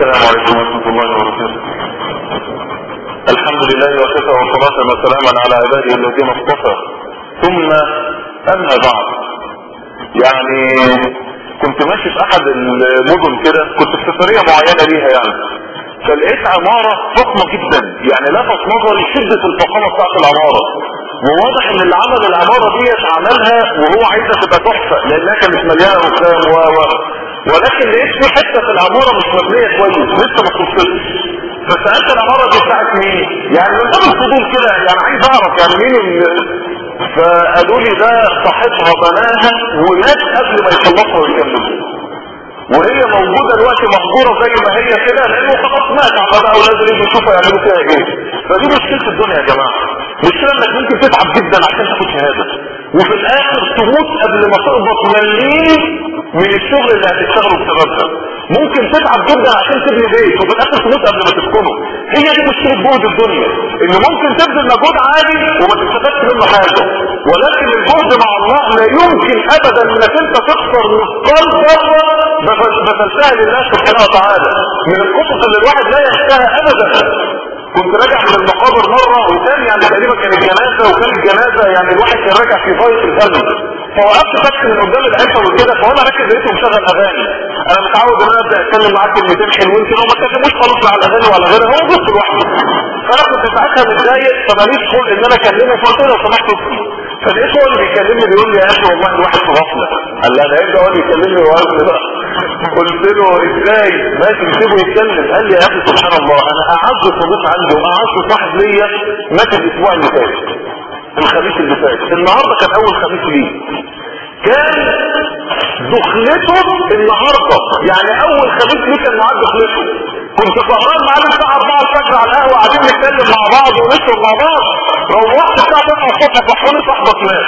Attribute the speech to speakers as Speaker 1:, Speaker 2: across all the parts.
Speaker 1: السلام عليكم ورحمة الله وبركاته الحمد لله وكفى وصلاة وسلاما على عباده الذين اصطفى ثم أما بعد يعني كنت ماشي في أحد المدن كده كنت في سفرية معينة ليها يعني فلقيت عمارة فخمة جدا يعني لفت نظري شدة الفخامة بتاعت العمارة وواضح ان اللي عمل العمارة ديت عملها وهو عايزها تبقى تحفة لانها كانت مليانة رخام و و ولكن لقيت في حتة في العمارة مش مبنية كويس لسه ما خلصتش فسألت العمارة دي بتاعت مين يعني من باب الفضول كده يعني عايز اعرف يعني مين ال... فقالوا لي ده صاحبها بناها ولاد قبل ما يخلصوا ويكملوا وهي موجودة دلوقتي مهجورة زي ما هي كده لانه خلاص مات على بقى اولاد اللي يشوفوا يعملوا فيها ايه فدي مشكلة الدنيا يا جماعة مشكلة انك ممكن تتعب جدا عشان تاخد شهادة وفي الاخر تموت قبل ما تقبض مليين من الشغل اللي هتشتغله بسببها ممكن تتعب جدا عشان تبني بيت وفي الاخر تموت قبل ما تسكنه هي دي مشكلة جهد الدنيا ان ممكن تبذل مجهود عالي وما تستفادش منه حاجة ولكن الجهد مع الله لا يمكن ابدا انك انت تخسر مثقال ذره بذلتها لله سبحانه وتعالى من القصص اللي الواحد لا ينساها ابدا كنت راجع من المقابر مرة وكان يعني تقريبا كانت جنازة وكان الجنازة يعني الواحد كان راجع في غاية الهم فوقفت بس من قدام العشاء وكده فوانا راكب لقيته مشغل اغاني انا متعود ان انا ابدا اتكلم معاك كلمتين حلوين كده وما اتكلموش خالص على الاغاني وعلى غيرها هو بص لوحده فانا كنت ساعتها متضايق فماليش خلق ان انا اكلمه فقلت له لو سمحت اسكت فلقيت هو اللي بيكلمني بيقول لي يا اخي والله الواحد في غفله قال لي انا هيبدا هو اللي يكلمني وقال بقى قلت له ازاي ماشي نسيبه يتكلم قال لي يا اخي سبحان الله انا اعز صديق عندي واعز صاحب ليا مات الاسبوع اللي فات الخميس اللي فات النهارده كان اول خميس ليه كان دخلته النهارده يعني اول خميس ليه كان معاه دخلته كنت سهران معاه الساعه 4 الفجر على القهوه قاعدين نتكلم مع بعض ونشرب مع بعض روحت الساعه 9 الصبح صحوني صاحبك مات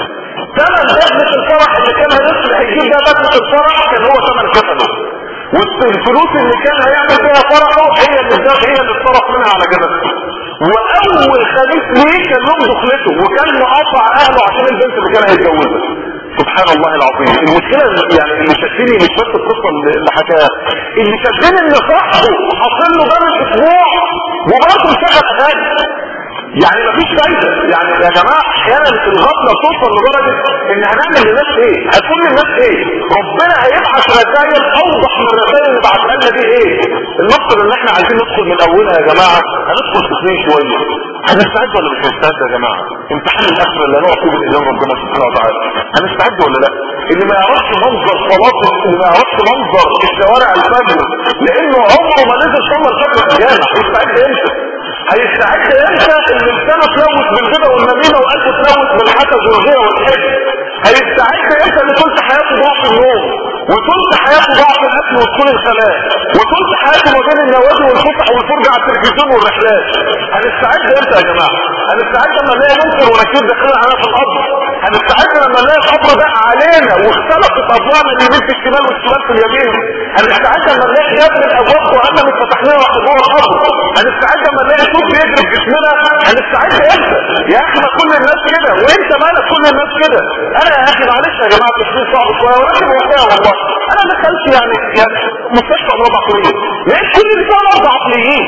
Speaker 1: ثمن دخلة الفرح اللي كان هيصل هيجيب ده دخلة الفرح كان هو ثمن كفنه والفلوس اللي كان هيعمل بيها فرحه هي اللي هي اللي اتصرف منها على جبهته واول خميس ليه كان يوم دخلته وكان مقاطع اهله عشان البنت اللي كان هيتجوزها سبحان الله العظيم المشكلة يعني اللي شدني مش بس القصة اللي حكاها اللي شدني ان صاحبه حصل له باب الاسبوع وبرضه مشغل اغاني يعني مفيش فايدة يعني يا جماعة احيانا الغفلة توصل لدرجة ان هنعمل للناس ايه هتقول للناس ايه ربنا هيبعث رسائل اوضح من الرسائل اللي بعتها لنا دي ايه المقصد ان احنا عايزين ندخل من اولها يا جماعة هندخل في سنين شوية هنستعد ولا مش هنستعد يا جماعة امتحان الاخرة اللي هنقف فيه باذن ربنا سبحانه وتعالى هنستعد ولا لا اللي ما يعرفش منظر صلاة اللي ما يعرفش منظر الشوارع الفجر لانه عمره ما نزل صلى الفجر في الجامع هيستعد امتى هيستعد امتى اللي لسانه تلوث بالغدى والنميمه وقلبه تلوث بالحسد والغيره والحب هيستعد امتى اللي كنت حياته ضعف النوم وكنت حياته ضعف الاكل ودخول الخلاء وكنت حياته ما بين النوادي والفسح والفرجه على التلفزيون والرحلات هنستعد امتى يا جماعه هنستعد لما نلاقي منكر ونكير داخلين علينا في القبر هنستعد لما نلاقي القبر ده علينا واختلفت ابوابنا اليمين في الشمال والشمال في اليمين هنستعد لما نلاقي باب من ابواب جهنم اتفتح لنا واحد جوه القبر هنستعد لما نلاقي صوت بيجري في جسمنا هنستعد امتى يا اخي ما كل الناس كده وانت مالك كل الناس كده انا يا اخي معلش يا جماعه التشخيص صعب شويه ولكن واقعي والله انا دخلت يعني يعني مستشفى امراض عقليه لقيت كل بتوع مرضى عقليين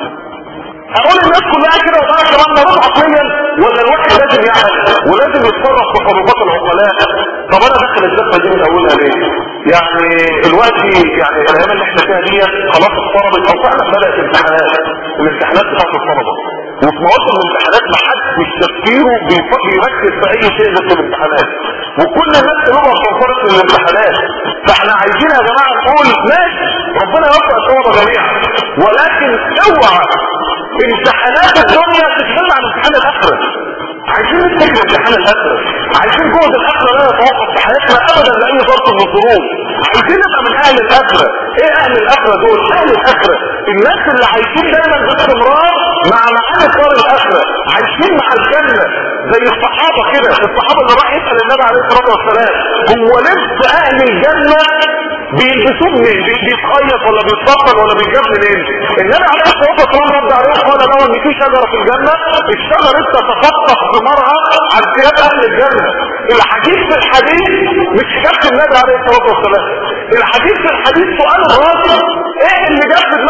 Speaker 1: اقول الناس كلها كده وبقى كمان مرض عقليا ولا الواحد لازم يعمل ولازم يتصرف تصرفات العقلاء طب انا داخل الدفه دي من اولها ليه يعني الوقت يعني الايام اللي احنا فيها دي خلاص اقتربت او فعلا بدات الامتحانات الامتحانات بتاعت الطلبه وفي مواسم الامتحانات ما حدش تفكيره بيركز في اي شيء غير في الامتحانات وكل الناس قلوبها بتنفرط من الامتحانات فاحنا عايزين يا جماعه نقول ماشي ربنا يوفق الطلبه جميعا ولكن اوعى امتحانات الدنيا تتكلم عن امتحان الاخره عايزين نتكلم امتحان الاخره عايزين جهد الاخره لا يتوقف في حياتنا ابدا لاي ظرف من الظروف عايزين نبقى من اهل الاخره ايه اهل الاخره دول اهل الاخره الناس اللي عايشين دايما باستمرار مع معاني دار الاخره عايشين مع الجنه زي الصحابه كده الصحابه اللي راح يسال النبي عليه الصلاه والسلام هو لبس اهل الجنه بيلبسوه منين بيتخيط ولا بيتفصل ولا بيتجاب منين النبي عليه الصلاه والسلام رد عليه قال له ان في شجره في الجنه الشجره لسه تفتح ثمارها عن ثياب اهل الجنه الحديث في الحديث مش اجابه النبي عليه الصلاه والسلام الحديث في الحديث سؤال الراجل ايه اللي جاب في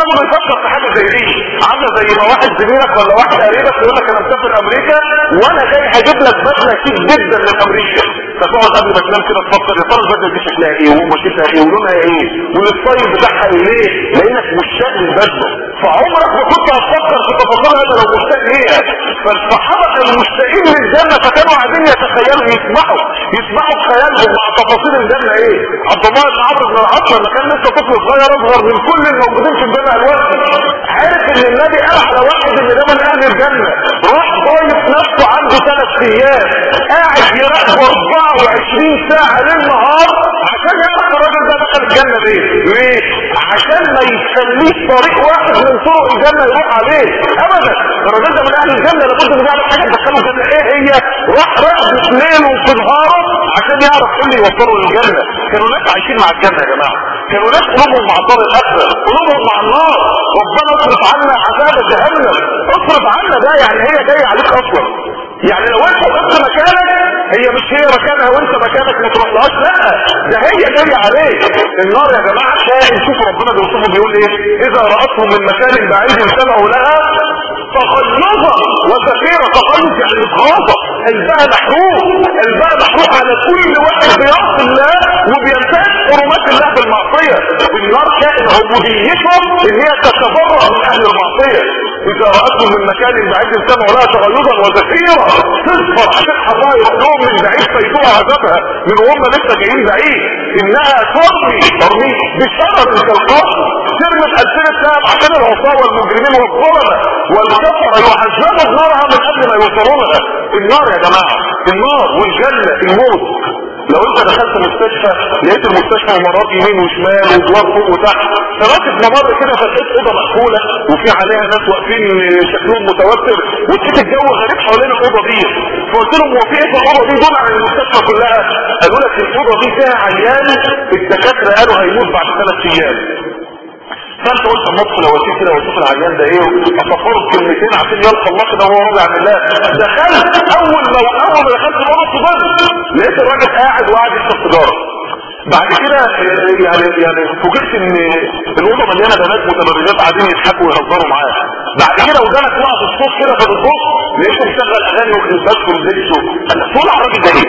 Speaker 1: زي ما واحد زميلك ولا واحد قريبك يقول لك انا مسافر امريكا وانا جاي هجيب لك بدله شيك جدا من امريكا فتقعد قبل ما تنام كده تفكر يا ترى البدله دي شكلها ايه وقماشتها ايه ولونها ايه والستايل بتاعها ايه ليه لانك مشتاق للبدله فعمرك ما كنت هتفكر في تفاصيل هذا لو مشتاق ليها فالصحابه كانوا مشتاقين للجنه فكانوا قاعدين يتخيلوا يسمعوا يسمعوا بخيالهم مع تفاصيل الجنه ايه عبد الله بن عمرو بن العاص لما كان لسه طفل صغير اصغر من كل الموجودين في الجنه دلوقتي عارف ان النبي قال على واحد ان ده من اهل الجنه راح ضايف نفسه عنده ثلاث ايام قاعد يراقبه 24 ساعه ليل نهار عشان يعرف الراجل ده دخل الجنه ليه ليه عشان ما يخليش طريق واحد من طرق الجنه يروح عليه ابدا الراجل ده من اهل الجنه لابد انه يعمل حاجه تدخله الجنه ايه هي راح راقب في ليله وفي نهاره عشان يعرف ايه اللي يوصله للجنه كانوا ناس عايشين مع الجنه يا جماعه كانوا ناس قلوبهم مع الدار الاخره قلوبهم مع النار ربنا اصرف عنا عذاب جهنم اصرف عنا ده يعني هي جايه عليك اصلا يعني لو انت وقفت مكانك هي مش هي مكانها وانت مكانك ما تروحلهاش لا ده هي جايه عليك النار يا جماعه كائن شوفوا ربنا بيوصفه بيقول ايه اذا راتهم من مكان بعيد سمعوا لها تغلظا وزفيرة تغلظ يعني متغاظة قلبها محروق قلبها محروق على كل واحد بيعصي الله وبينتهك حرمات الله بالمعصية النار كائن عبوديتهم ان هي تتبرأ من اهل المعصية اذا رأتهم من مكان بعيد سمعوا لها تغلظا وزفيرة تصفر عشان حرها يروح لهم من بعيد فيدوها عذابها من وهم لسه جايين بعيد انها ترمي ترمي بشرر كالقصر ترمي بألسنة سام عشان العصابة والمجرمين والظلمة والكفر يحجبوا بنارها من قبل ما يوصلوا لها النار يا جماعة النار والجنة الموت لو انت دخلت مستشفى لقيت المستشفى ممرات يمين وشمال وادوار فوق وتحت فراكب ممر كده فلقيت اوضه مقفوله وفي عليها ناس واقفين شكلهم متوتر ولقيت الجو غريب حوالين الاوضه دي فقلت لهم هو في ايه في الاوضه دي دول عن المستشفى كلها قالوا لك الاوضه دي فيها عيان الدكاتره قالوا هيموت بعد ثلاث ايام فانت قلت النص لو اسيب كده واشوف العيان ده ايه افكرت كلمتين عشان يلقى الله كده وهو راضي عن الله دخلت اول ما اول ما دخلت الاوضه صدمت لقيت الراجل قاعد وقاعد يشرب سيجاره بعد كده يعني يعني فوجئت ان الاوضه مليانه بنات متبرجات قاعدين يضحكوا ويهزروا معاه بعد كده ودانك وقف الصوت كده فبتبص لقيته مشغل اغاني وخلفات ولبسه تقول على الراجل ده ايه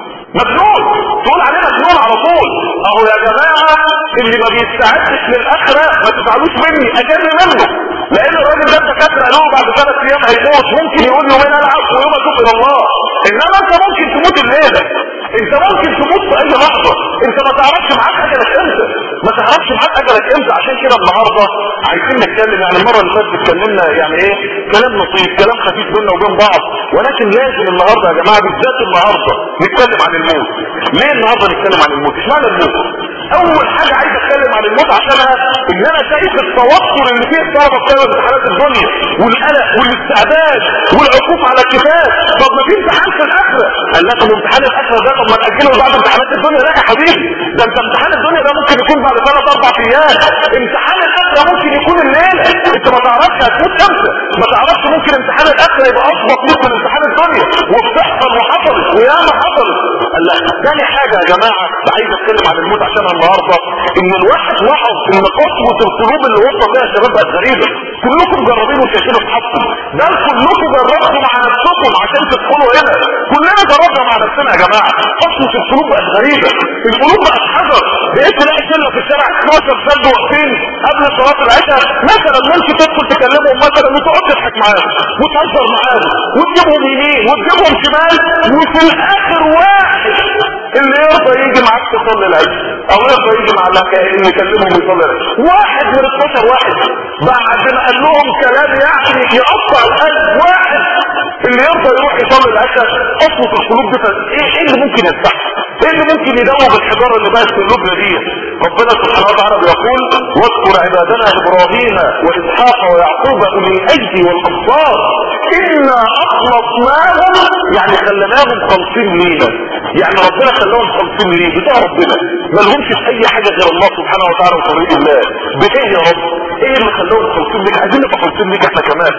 Speaker 1: مجنون تقول عليه مجنون على طول اهو يا جماعة اللي ما بيستعدش للاخرة ما تزعلوش مني اجل منه لان الراجل ده الدكاتره قالوا بعد ثلاث ايام هيموت ممكن يقول يومين العب ويوم اتوب الى الله انما انت ممكن تموت الليله انت ممكن تموت في اي لحظه انت ما تعرفش معاك اجلك امتى ما تعرفش معاك اجلك امتى عشان كده النهارده عايزين نتكلم يعني المره اللي فاتت اتكلمنا يعني ايه كلام لطيف كلام خفيف بيننا وبين بعض ولكن لازم النهارده يا جماعه بالذات النهارده نتكلم عن الموت ليه النهارده نتكلم عن الموت اشمعنى الموت اول حاجه عايز اتكلم عن الموت عشانها ان انا شايف التوتر اللي فيه الطلبه بسبب امتحانات الدنيا والقلق والاستعداد والعكوف على الكتاب طب ما في امتحان في الاخره قال لك امتحان الاخره ده طب ما ناجله بعد امتحانات الدنيا لا يا حبيبي ده انت امتحان الدنيا ده ممكن يكون بعد ثلاث اربع ايام امتحان الاخره ممكن يكون الليله انت ما تعرفش هتموت امتى ما تعرفش ممكن امتحان الاخره يبقى اسبق ليك من امتحان الدنيا وبتحصل وحصلت وياما حصلت قال لك تاني حاجه يا جماعه عايز اتكلم عن الموت عشان النهارده ان الواحد لاحظ ان قسوه القلوب اللي وصل لها الشباب بقت غريبه كلكم جربين وشايفين اصحابكم ده كلكم جربتوا مع نفسكم عشان تدخلوا هنا كلنا جربنا مع نفسنا يا جماعه قسوه القلوب بقت غريبه القلوب بقت حجر بقيت تلاقي شله في الشارع 12 شاب واقفين قبل صلاه العشاء مثلا ممكن تدخل تكلمهم مثلا وتقعد تضحك معاهم وتهزر معاهم وتجيبهم يمين وتجيبهم شمال وفي الاخر واحد اللي يرضى يجي معاك تصلي العشاء او يرضى يجي مع اللي يكلمهم يصلي العشاء واحد من 12 واحد بعد ما قال لهم كلام يعني يقطع القلب واحد اللي يرضى يروح يصلي العشاء قسوة القلوب دي ايه ايه اللي ممكن يفتحها ايه اللي ممكن يدوب الحجاره اللي بقت في قلوبنا دي ربنا سبحانه وتعالى بيقول واذكر عبادنا ابراهيم واسحاق ويعقوب اولي الايدي والابصار انا اخلصناهم يعني خليناهم خالصين لينا يعني ربنا خلاهم خالصين ليه بتاع ربنا ما لهمش في اي حاجه غير الله سبحانه وتعالى وطريق الله بايه يا رب ايه اللي خلاهم خالصين ليك عايزين نبقى خالصين ليك احنا كمان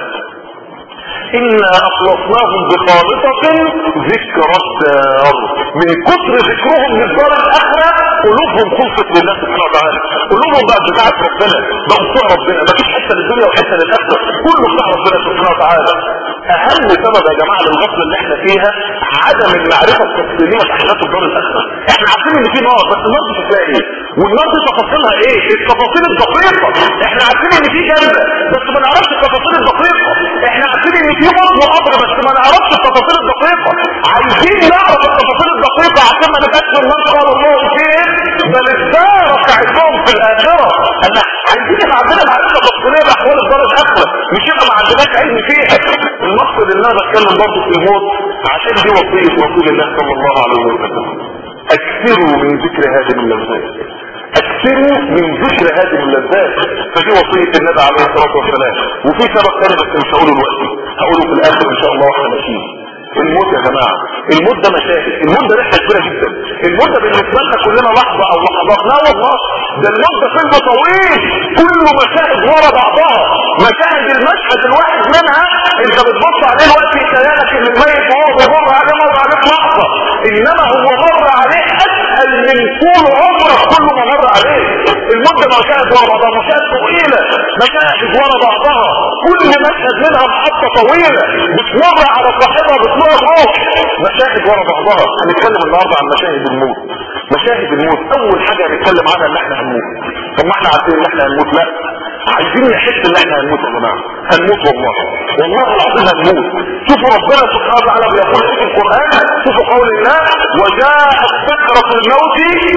Speaker 1: إنا أخلصناهم بخالصة ذكر الدار من كتر ذكرهم للدار الآخرة قلوبهم خلصت لله سبحانه وتعالى قلوبهم بقى بتاعت ربنا بقى بتوع ربنا مفيش حته للدنيا وحته للاخره كله بتاع ربنا سبحانه وتعالى اهم سبب يا جماعه للغفله اللي احنا فيها عدم المعرفه التفصيليه احداث الدار الاخره احنا عارفين ان في نار بس النار دي شكلها ايه والنار دي تفاصيلها ايه التفاصيل الدقيقه احنا عارفين ان في جنه بس ما نعرفش التفاصيل الدقيقه احنا عارفين ان في موت وقبر بس ما نعرفش التفاصيل الدقيقه عايزين نعرف التفاصيل الدقيقه عشان ما نبقاش من النار قال الله فين بل ادارك عندهم في الاخره انا عايزين يبقى عندنا معرفه تفصيليه باحوال الدار الاخره مش يبقى ما عندناش علم فيها المقصد ان انا بتكلم برضه في الموت عشان دي وصيه رسول الله صلى الله عليه وسلم اكثروا من ذكر هذه اللذات اكثروا من ذكر هذه اللذات فدي وصية النبي عليه الصلاة والسلام وفي سبب ثاني بس مش هقوله دلوقتي هقوله في الاخر ان شاء الله واحنا ماشيين الموت يا جماعة الموت ده مشاهد الموت ده رحلة كبيرة جدا الموت ده بالنسبة لنا كلنا لحظة او لحظات لا والله ده الموت ده فيلم طويل كله مشاهد ورا بعضها مشاهد المشهد الواحد منها انت بتبص عليه الوقت خيالك ان الميت وهو بيمر عليه مر عليك لحظة انما هو مر عليه اسهل من طول عمرك كله ما مر عليه الموت ده مشاهد ورا بعضها مشاهد طويلة مشاهد ورا بعضها كل مشهد منها محطة طويلة بتمر على صاحبها بتمر روح مشاهد ورا بعضها هنتكلم النهارده عن مشاهد الموت مشاهد الموت اول حاجه هنتكلم عنها ان احنا هنموت طب ما احنا عارفين ان احنا هنموت لا عايزين نحس ان احنا هنموت يا جماعه هنموت والله والله العظيم هنموت شوفوا ربنا سبحانه وتعالى بيقول في القران شوفوا قول الله وجاءت سكرة الموت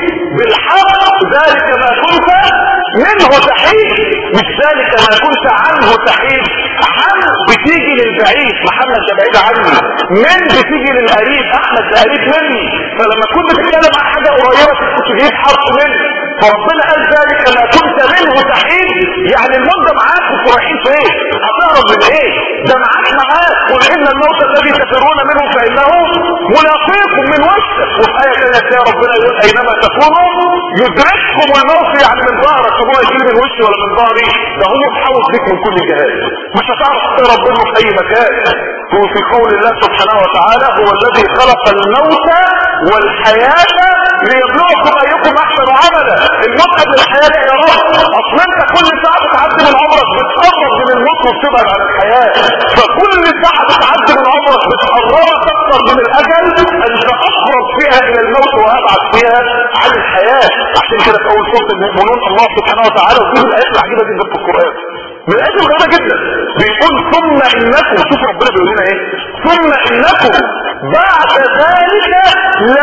Speaker 1: بالحق ذلك ما كنت منه تحيد مش ذلك ما كنت عنه تحيد عن بتيجي للبعيد محمد ده بعيد عني من بتيجي للقريب احمد ده قريب مني فلما كنت بتتكلم عن حاجه قريبه كنت تجيب حرف مني فربنا قال ذلك ما كنت منه تحيد يعني المده معاك كنتوا رايحين فين هتهرب من ايه ده معاك معاك قل ان الموت الذي تفرون منه فانه ملاقيكم من وشك وفي ايه ثانيه تلاقي ربنا يقول اينما تكونوا يدرككم الموت يعني من ظهرك طب هو يجي من وشي ولا من ظهري ده هو محوط بيك من كل جهات مش هتعرف تهرب منه في اي مكان وفي قول الله سبحانه وتعالى هو الذي خلق الموت والحياة ليبلوكم ايكم احسن عملا الموت قبل الحياة يا رب اصل انت كل ساعة بتعدي من عمرك بتقرب من الموت وبتبعد عن الحياة فكل ساعة بتعدي من عمرك بتقربك اكثر من الاجل انت اقرب فيها الى الموت وابعد فيها عن الحياة عشان كده في اول سورة المؤمنون الله سبحانه وتعالى وفيه الايات العجيبة جدا في القرآن من الايات الغريبة جدا بيقول ثم انكم شوف ربنا بيقول لنا ايه ثم انكم بعد ذلك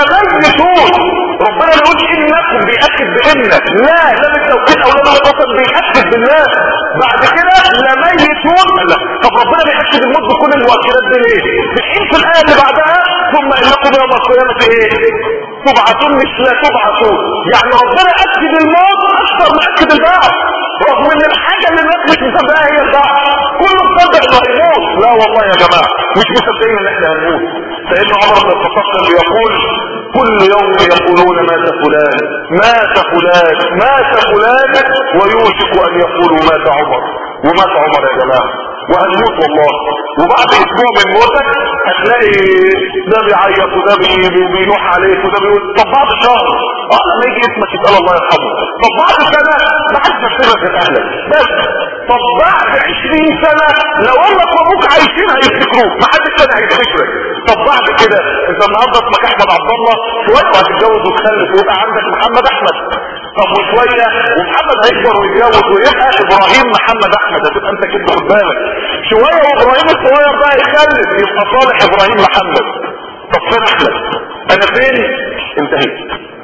Speaker 1: لميتون ربنا يقول انكم بيأكد بانك لا لم التوكيد او لم القسم بيأكد بالله بعد كده لميتون لا طب ربنا بيأكد الموت بكل المؤكدات دي ليه بحين في الايه اللي بعدها ثم انكم يوم القيامه ايه تبعثون مش لا تبعثون يعني ربنا اكد الموت اكثر ما اكد البعث رغم ان الحاجه اللي الناس مش مصدقها هي البعث كله مصدق انه هيموت لا والله يا جماعه مش مصدقين ان احنا هنموت سيدنا عمر بن الخطاب كان بيقول كل يوم يقولون مات فلان مات فلان مات فلان ويوشك ان يقولوا مات عمر ومات عمر يا جماعه وهنموت والله وبعد اسبوع من موتك هتلاقي ده بيعيط وده بينوح عليك وده بيقول طب بعد شهر اه لما يجي اسمك يتقال الله يرحمه طب بعد سنه ما حدش يفتكرك غير اهلك بس طب بعد 20 سنه لو امك وابوك عايشين هيفتكروك ما حدش تاني هيفتكرك طب بعد كده انت النهارده اسمك احمد عبد الله شويه وهتتجوز وتخلف ويبقى عندك محمد احمد طب وشويه ومحمد هيكبر ويتجوز ويبقى ابراهيم محمد احمد هتبقى انت كده خد بالك شويه وابراهيم الصغير بقى يخلف يبقى صالح ابراهيم محمد طب فين احمد انا فين انتهيت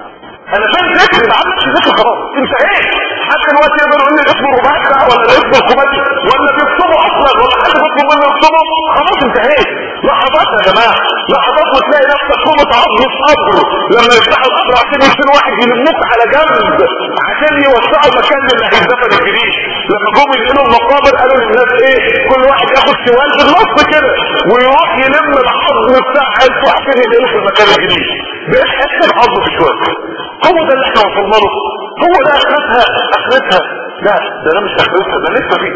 Speaker 1: انا فين ذكر ما عندكش ذكر خلاص انتهيت حتى الوقت يقدر يقول لي الاسم الرباعي بقى ولا الاسم الخماسي ولا بيكتبوا اصلا ولا حد بيطلب منه يكتبه خلاص انتهيت لحظات يا جماعه لحظات وتلاقي نفسك قومة عظم في قبر لما يفتحوا القبر عشان يشيل واحد يلموك على جنب عشان يوسعوا مكان اللي هيدفن الجديد لما جم ينقلوا المقابر قالوا للناس ايه كل واحد ياخد شوال بالنص كده ويروح يلم العظم بتاع عيلته عشان ينقله في المكان الجديد بقيت حس العظم في شوال هو ده اللي احنا وصلنا له هو ده اخرتها اخرتها لا ده ده مش اخرتها ده لسه فيه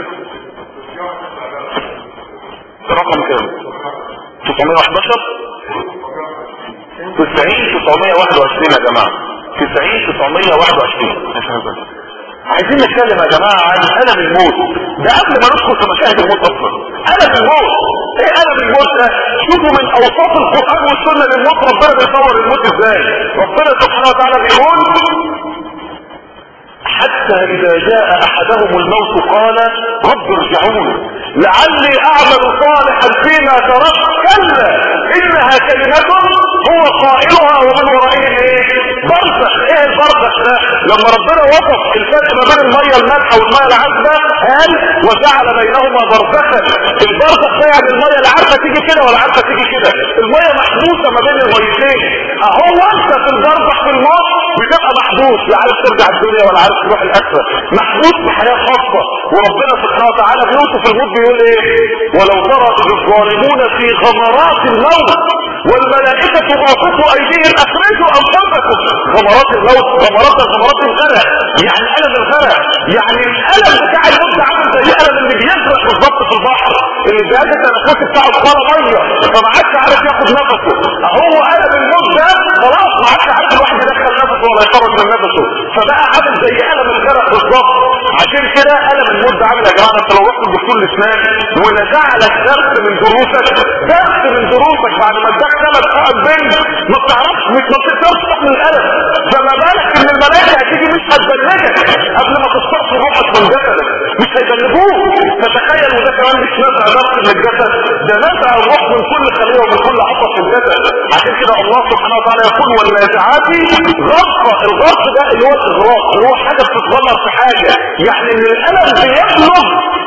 Speaker 1: رقم كام 911 90 921 يا جماعة 90 921 عايزين نتكلم يا جماعة عن ألم الموت ده قبل ما ندخل في مشاهد الموت اصلا الم الموت ايه الم الموت ده شوفوا من اوصاف القران والسنه للموت ربنا بيصور الموت ازاي ربنا سبحانه وتعالى بيقول حتى اذا جاء احدهم الموت قال رب ارجعون لعلي اعمل صالحا فيما تركت كلا انها كلمة هو قائلها ومن ورائه ايه برزخ ايه البرزخ ده لما ربنا وصف الفرق ما بين المية المالحة والمية العذبة قال وجعل بينهما برزخا البرزخ ده يعني المية لا عارفة تيجي كده ولا عارفة تيجي كده المية محبوسة ما بين الميتين اهو انت في البرزخ في الموت بتبقى محبوس لا عارف ترجع الدنيا ولا عارف تروح الاخره محبوس بحياة خاصة وربنا سبحانه وتعالى بيوصف الموت بيقول ايه ولو ترى الظالمون في غمرات الموت والملائكة باسطوا ايديهم اخرجوا انفسكم غمرات الموت غمرات غمرات الغرق يعني الم الغرق يعني الالم بتاع الموت ده عامل زي الالم اللي بيغرق بالظبط في البحر اللي جهاز التنفس بتاعه اتغرى ميه فما عادش عارف ياخد نفسه اهو الم الموت ده خلاص ما عادش عارف الواحد يدخل نفسه ولا يخرج من نفسه فبقى عامل زي الم الغرق بالظبط عشان كده الم الموت ده عامل يا جماعه انت لو رحت لدكتور الاسنان ونزع لك درس من دروسك درس من دروسك بعد ما اداك ثلاث حقن بنج ما بتعرفش مش ما بتقدرش تحمل الالم فما بالك ان الملائكه هتيجي مش هتبلغك قبل ما تسترخ روحك من جسدك مش هيبلغوك فتخيل وده كمان مش نزع درس من الجسد ده نزع الروح من كل خليه ومن كل عصب في الجسد عشان كده الله سبحانه وتعالى يقول والنازعات غرقه الغرق ده اللي هو الاغراق اللي هو حاجه بتتغلط في حاجه يعني ان الالم بيبلغ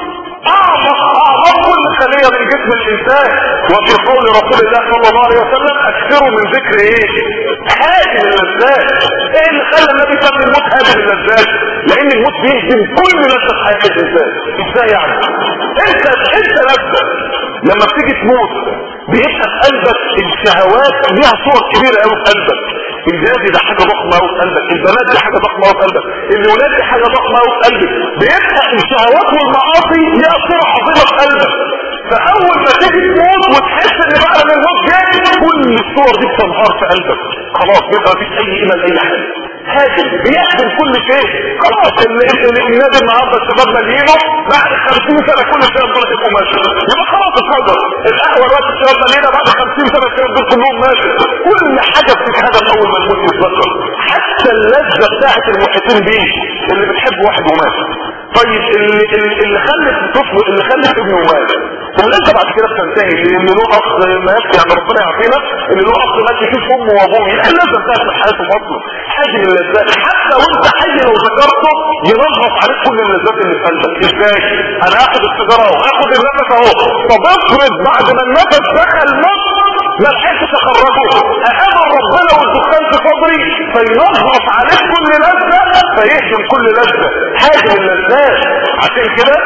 Speaker 1: اعمق اعمق كل خلية من جسم الانسان وفي قول رسول الله صلى الله عليه وسلم اكثروا من ذكر ايه هادم اللذات ايه اللي خلى النبي سمي الموت هادم اللذات لان الموت بيهدم كل لذة حياة الانسان ازاي يعني انت انت نفسك لما بتيجي تموت بيبقى في قلبك الشهوات ليها صور كبيرة قوي في قلبك الجهاز ده حاجة ضخمة قوي في قلبك البنات دي حاجة ضخمة قوي في قلبك الولاد دي حاجة ضخمة قوي في قلبك بيبقى الشهوات والمعاصي ليها صورة عظيمة في قلبك فاول ما تيجي تموت وتحس ان بعد من الموت جاي كل الصور دي بتنهار في قلبك خلاص بيبقى مفيش اي قيمه لاي حاجه هاجم بيهدم كل شيء خلاص النادي النهارده الشباب مليينه بعد 50 سنه كل الشباب دول هيبقوا ماشي يبقى خلاص اتفضل القهوه دلوقتي الشباب مليانه بعد 50 سنه الشباب دول كلهم ماشي كل حاجه بتتهدم اول ما الموت يتذكر حتى اللذه بتاعت المحيطين بيه اللي بتحب واحد ومات طيب اللي اللي خلف طفل اللي خلف ابنه ومات والانت بعد كده بتنتهي ان له اخ مات يعني ربنا يعافينا ان له اخ مات يشوف امه وابوه يعني اللذه بتاعت من حياته فصله حاجه من اللذات حتى وانت حي لو ذكرته ينغص عليك كل اللذات اللي في قلبك ازاي انا هاخد السيجاره اهو هاخد النفس اهو طب افرض بعد ما النفس دخل مصر ما لحقتش اخرجه اقابل ربنا والدخان في صدري فينغص عليك كل لذه فيهدم كل لذه حاجه من اللذات عشان كده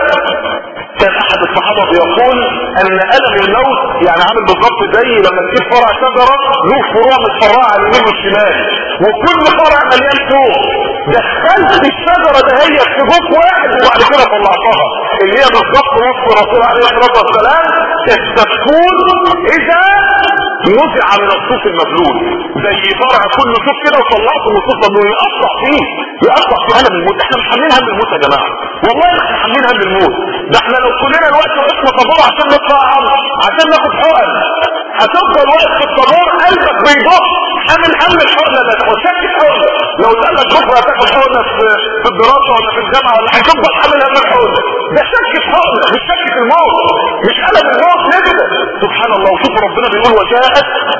Speaker 1: كان احد الصحابة بيقول ان الم الموت يعني عامل بالظبط زي لما تجيب فرع شجرة له فروع متفرعة على اليمين والشمال وكل فرع مليان فوق دخلت الشجرة ده هي في جوف واحد وبعد كده طلعتها اللي هي بالظبط وصف الرسول عليه الصلاة والسلام التكون اذا نزع من الصوف المبلول زي فرع كل صوف كده وطلعته من الصوف المبلول يقطع فيه يقطع في الم الموت احنا مش حاملين هم الموت يا جماعة والله احنا حاملين هم الموت ده احنا لو كلنا الوقت وقفنا طابور عشان نطلع عمر عشان ناخد حقن هتفضل واقف في الطابور قلبك بيضخ حامل هم الحقنه ده وشك حقنه لو قال لك بكره هتاخد حقنه في في الدراسه ولا في الجامعه ولا هتفضل حامل هم الحقنه ده شك في حقنه مش شك في الموت مش قلب الموت نجده سبحان الله وشوف ربنا بيقول وجاءت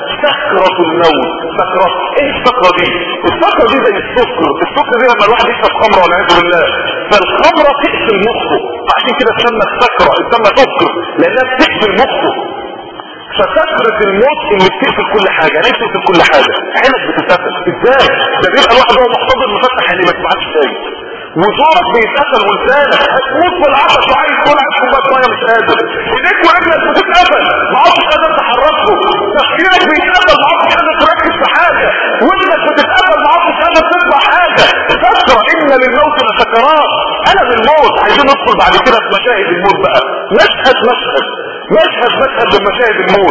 Speaker 1: سكرة الموت سكرة ايه السكرة دي السكرة دي زي السكر السكر دي لما الواحد يشرب خمرة والعياذ بالله فالخمرة تقتل مخه عشان كده تسمى السكرة تسمى سكر لانها بتقتل مخه فسكرة الموت اللي بتقتل كل حاجة ليس بتقتل كل حاجة عينك بتتقتل ازاي ده بيبقى الواحد هو محتضر مفتح عينيه ما تبعتش تاني وزورك بيتقتل ولسانك هتموت في العطش وعايز تقول عايز كوبايه ميه مش قادر ايديك ورجلك بتتقفل ما عادش قادر تحركه تفكيرك بيتقفل ما عادش قادر تركز في حاجه ودنك بتتقفل ما عادش قادر تسمع حاجه فكر ان للموت لسكرات انا بالموت عايزين ندخل بعد كده في مشاهد الموت بقى مشهد مشهد مشهد مشهد من مشاهد الموت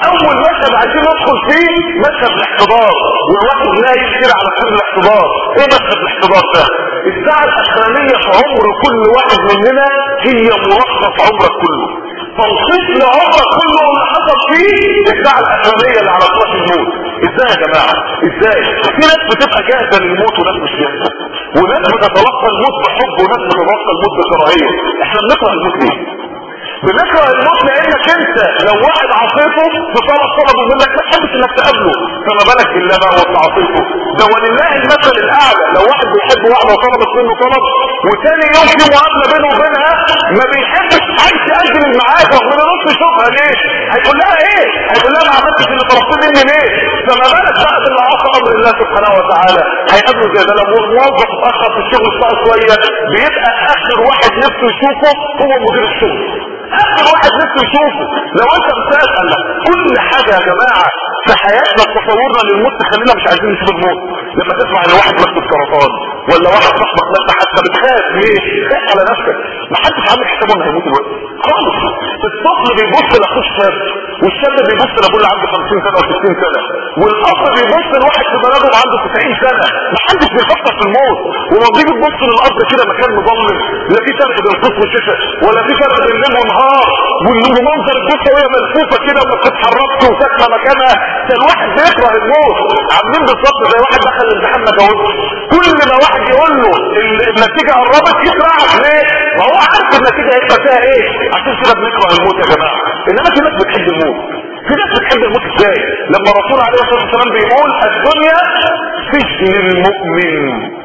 Speaker 1: اول مشهد عايزين ندخل فيه مشهد الاحتضار والواحد لا يشير على سر الاحتضار ايه مشهد الاحتضار ده الساعة الاخرانية في عمر كل واحد مننا هي ملخص عمرك كله تلخيص لعمرك كله اللي حصل فيه الساعة الاخرانية اللي على طرف الموت ازاي يا جماعة ازاي في ناس بتبقى جاهزة للموت وناس مش جاهزة وناس بتتلقى الموت بحب وناس بتتلقى الموت بكراهية احنا بنكره الموت ليه بنكره الموت لانك انت لو واحد عصيته بطلب طلبه منك ما تحبش انك تقابله فما بالك بالله بقى وانت عصيته ده ولله المثل الاعلى لو واحد بيحب واحده وطلبت منه طلب وثاني يوم في مقابله بينه وبينها ما بيحبش عايز يأجل الميعاد رغم انه نص يشوفها ليه؟ هيقول لها ايه؟ هيقول لها ما عملتش اللي طلبت مني ليه؟ فما بالك بقى باللي عصى امر الله سبحانه وتعالى هيقابله زي ده لو موظف اتاخر في الشغل بتاعه شويه بيبقى اخر واحد نفسه يشوفه هو مدير الشغل اخر واحد نفسه يشوفه لو انت مسأل كل حاجة يا جماعة في حياتنا تصورنا للموت تخلينا مش عايزين نشوف الموت لما تسمع ان واحد مات سرطان ولا واحد صاحبك مات حتى بتخاف ليه خاف على نفسك ما حدش عامل حسابه انه هيموت دلوقتي خالص الطفل بيبص لاخوه الشاب والشاب بيبص لابوه اللي عنده 50 سنه و60 سنه والاب بيبص لواحد في بلده عنده 90 سنه ما حدش بيفكر في الموت ولما تيجي تبص للاب كده مكان مظلم لا في فرق بين الصبح والشتاء ولا في فرق بين الليل والنهار والمنظر الجثه وهي ملفوفه كده وما بتتحركش وساكنه مكانها ده الواحد بيكره الموت عاملين بالظبط زي واحد دخل الامتحان ما جاوبش كل ما واحد يقول له النتيجه قربت يكرهك ليه؟ ما هو عارف النتيجه هيبقى فيها ايه عشان كده بنكره الموت يا جماعه انما في ناس بتحب الموت في ناس بتحب الموت ازاي لما الرسول عليه الصلاه والسلام بيقول الدنيا سجن المؤمن